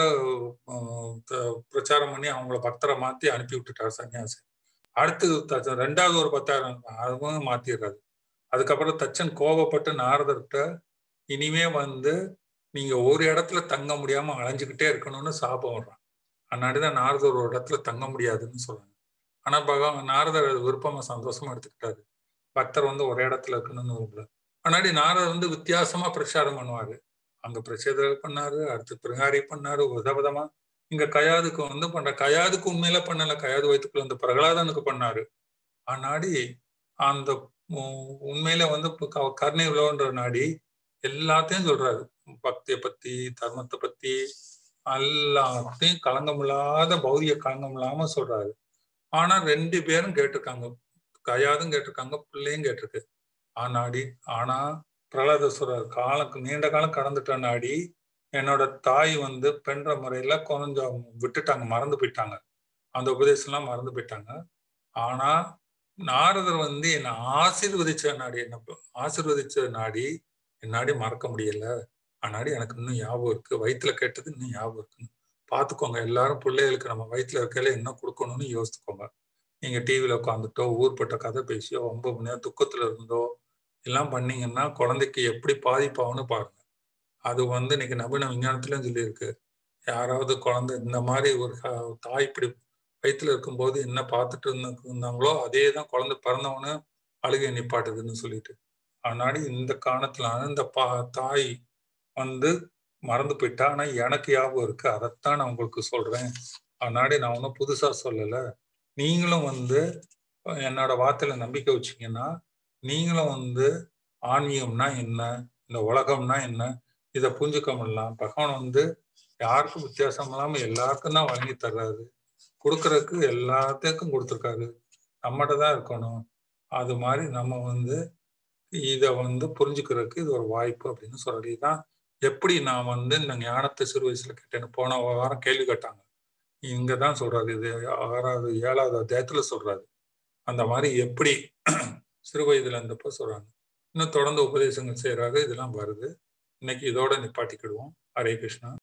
பிரச்சாரம் பண்ணி அவங்கள பக்தரை மாத்தி அனுப்பி விட்டுட்டார் சன்னியாசி அடுத்து ரெண்டாவது ஒரு பத்தாயிரம் அதுவும் மாத்திடுறாரு அதுக்கப்புறம் தச்சன் கோபப்பட்டு நாரதர்கிட்ட இனிமே வந்து நீங்க ஒரு இடத்துல தங்க முடியாம அலைஞ்சுக்கிட்டே இருக்கணும்னு சாபம் வர்றான் அன்னாடிதான் நாரதர் ஒரு இடத்துல தங்க முடியாதுன்னு சொல்றாங்க ஆனா பகவான் நாரதர் விருப்பமா சந்தோஷமா எடுத்துக்கிட்டாரு பக்தர் வந்து ஒரு இடத்துல இருக்கணும்னு விரும்பல ஆனாடி நாரதர் வந்து வித்தியாசமா பிரச்சாரம் பண்ணுவாரு அங்க பிரச்சேதர்கள் பண்ணாரு அடுத்து பிரகாரி பண்ணாரு விதவிதமா இங்க கயாதுக்கு வந்து பண்ற கயாதுக்கு உண்மையில பண்ணல கயாது வயிற்றுக்குள்ள வந்து பிரகலாதனுக்கு பண்ணாரு ஆனாடி அந்த உண்மையில வந்து கருணை உழவுன்ற நாடி எல்லாத்தையும் சொல்றாரு பக்தியை பத்தி தர்மத்தை பத்தி எல்லாத்தையும் களங்கம் இல்லாத பௌதிக களங்கம் இல்லாம சொல்றாரு ஆனா ரெண்டு பேரும் கேட்டிருக்காங்க கயாதும் கேட்டிருக்காங்க பிள்ளையும் கேட்டிருக்கு ஆனாடி ஆனா பிரகலாத சொல்றாரு காலம் நீண்ட காலம் கடந்துட்ட நாடி என்னோட தாய் வந்து பெண்ற முறையில கொஞ்சம் விட்டுட்டாங்க மறந்து போயிட்டாங்க அந்த உபதேசம்லாம் மறந்து போயிட்டாங்க ஆனா நாரதர் வந்து என்னை ஆசீர்வதிச்ச நாடி என்ன ஆசீர்வதிச்ச நாடி என்னாடி மறக்க முடியல ஆனாடி எனக்கு இன்னும் ஞாபகம் இருக்கு வயிற்றுல கேட்டது இன்னும் ஞாபகம் இருக்குன்னு பார்த்துக்கோங்க எல்லாரும் பிள்ளைகளுக்கு நம்ம வயிற்றுல இருக்கையில என்ன கொடுக்கணும்னு யோசித்துக்கோங்க நீங்க டிவியில உட்காந்துட்டோ ஊர்பட்ட கதை பேசியோ ஒன்பது மணி நேரம் துக்கத்துல இருந்தோ எல்லாம் பண்ணீங்கன்னா குழந்தைக்கு எப்படி பாதிப்பாகும்னு பாருங்க அது வந்து இன்னைக்கு நவீன விஞ்ஞானத்திலும் சொல்லியிருக்கு யாராவது குழந்தை இந்த மாதிரி ஒரு தாய் இப்படி வயிற்றுல இருக்கும்போது என்ன பார்த்துட்டு இருந்தாங்களோ அதே தான் குழந்தை பிறந்தவொன்னு அழுகை நிப்பாட்டுதுன்னு சொல்லிட்டு அதனால இந்த காரணத்துல அந்த பா தாய் வந்து மறந்து போயிட்டா ஆனா எனக்கு ஞாபகம் இருக்கு அதைத்தான் நான் உங்களுக்கு சொல்றேன் அதனால நான் ஒன்றும் புதுசா சொல்லலை நீங்களும் வந்து என்னோட வார்த்தையில நம்பிக்கை வச்சீங்கன்னா நீங்களும் வந்து ஆன்மீகம்னா என்ன இந்த உலகம்னா என்ன இதை புரிஞ்சுக்க முடியலாம் பகவான் வந்து யாருக்கும் வித்தியாசம் இல்லாம எல்லாருக்கும் தான் வழங்கி தர்றாரு கொடுக்கறதுக்கு எல்லாத்துக்கும் கொடுத்துருக்காரு நம்மகிட்ட தான் இருக்கணும் அது மாதிரி நம்ம வந்து இதை வந்து புரிஞ்சுக்கிறதுக்கு இது ஒரு வாய்ப்பு அப்படின்னு சொல்லி தான் எப்படி நான் வந்து இந்த ஞானத்தை சிறு வயசுல கேட்டேன்னு போன வாரம் கேள்வி கேட்டாங்க இங்க தான் சொல்றாரு இது ஆறாவது ஏழாவது அத்தியாயத்துல சொல்றாரு அந்த மாதிரி எப்படி சிறு வயதுல இருந்தப்ப சொல்றாங்க இன்னும் தொடர்ந்து உபதேசங்கள் செய்யறாரு இதெல்லாம் வருது இன்னைக்கு இதோட நிப்பாட்டிக்கிடுவோம் ஹரே கிருஷ்ணா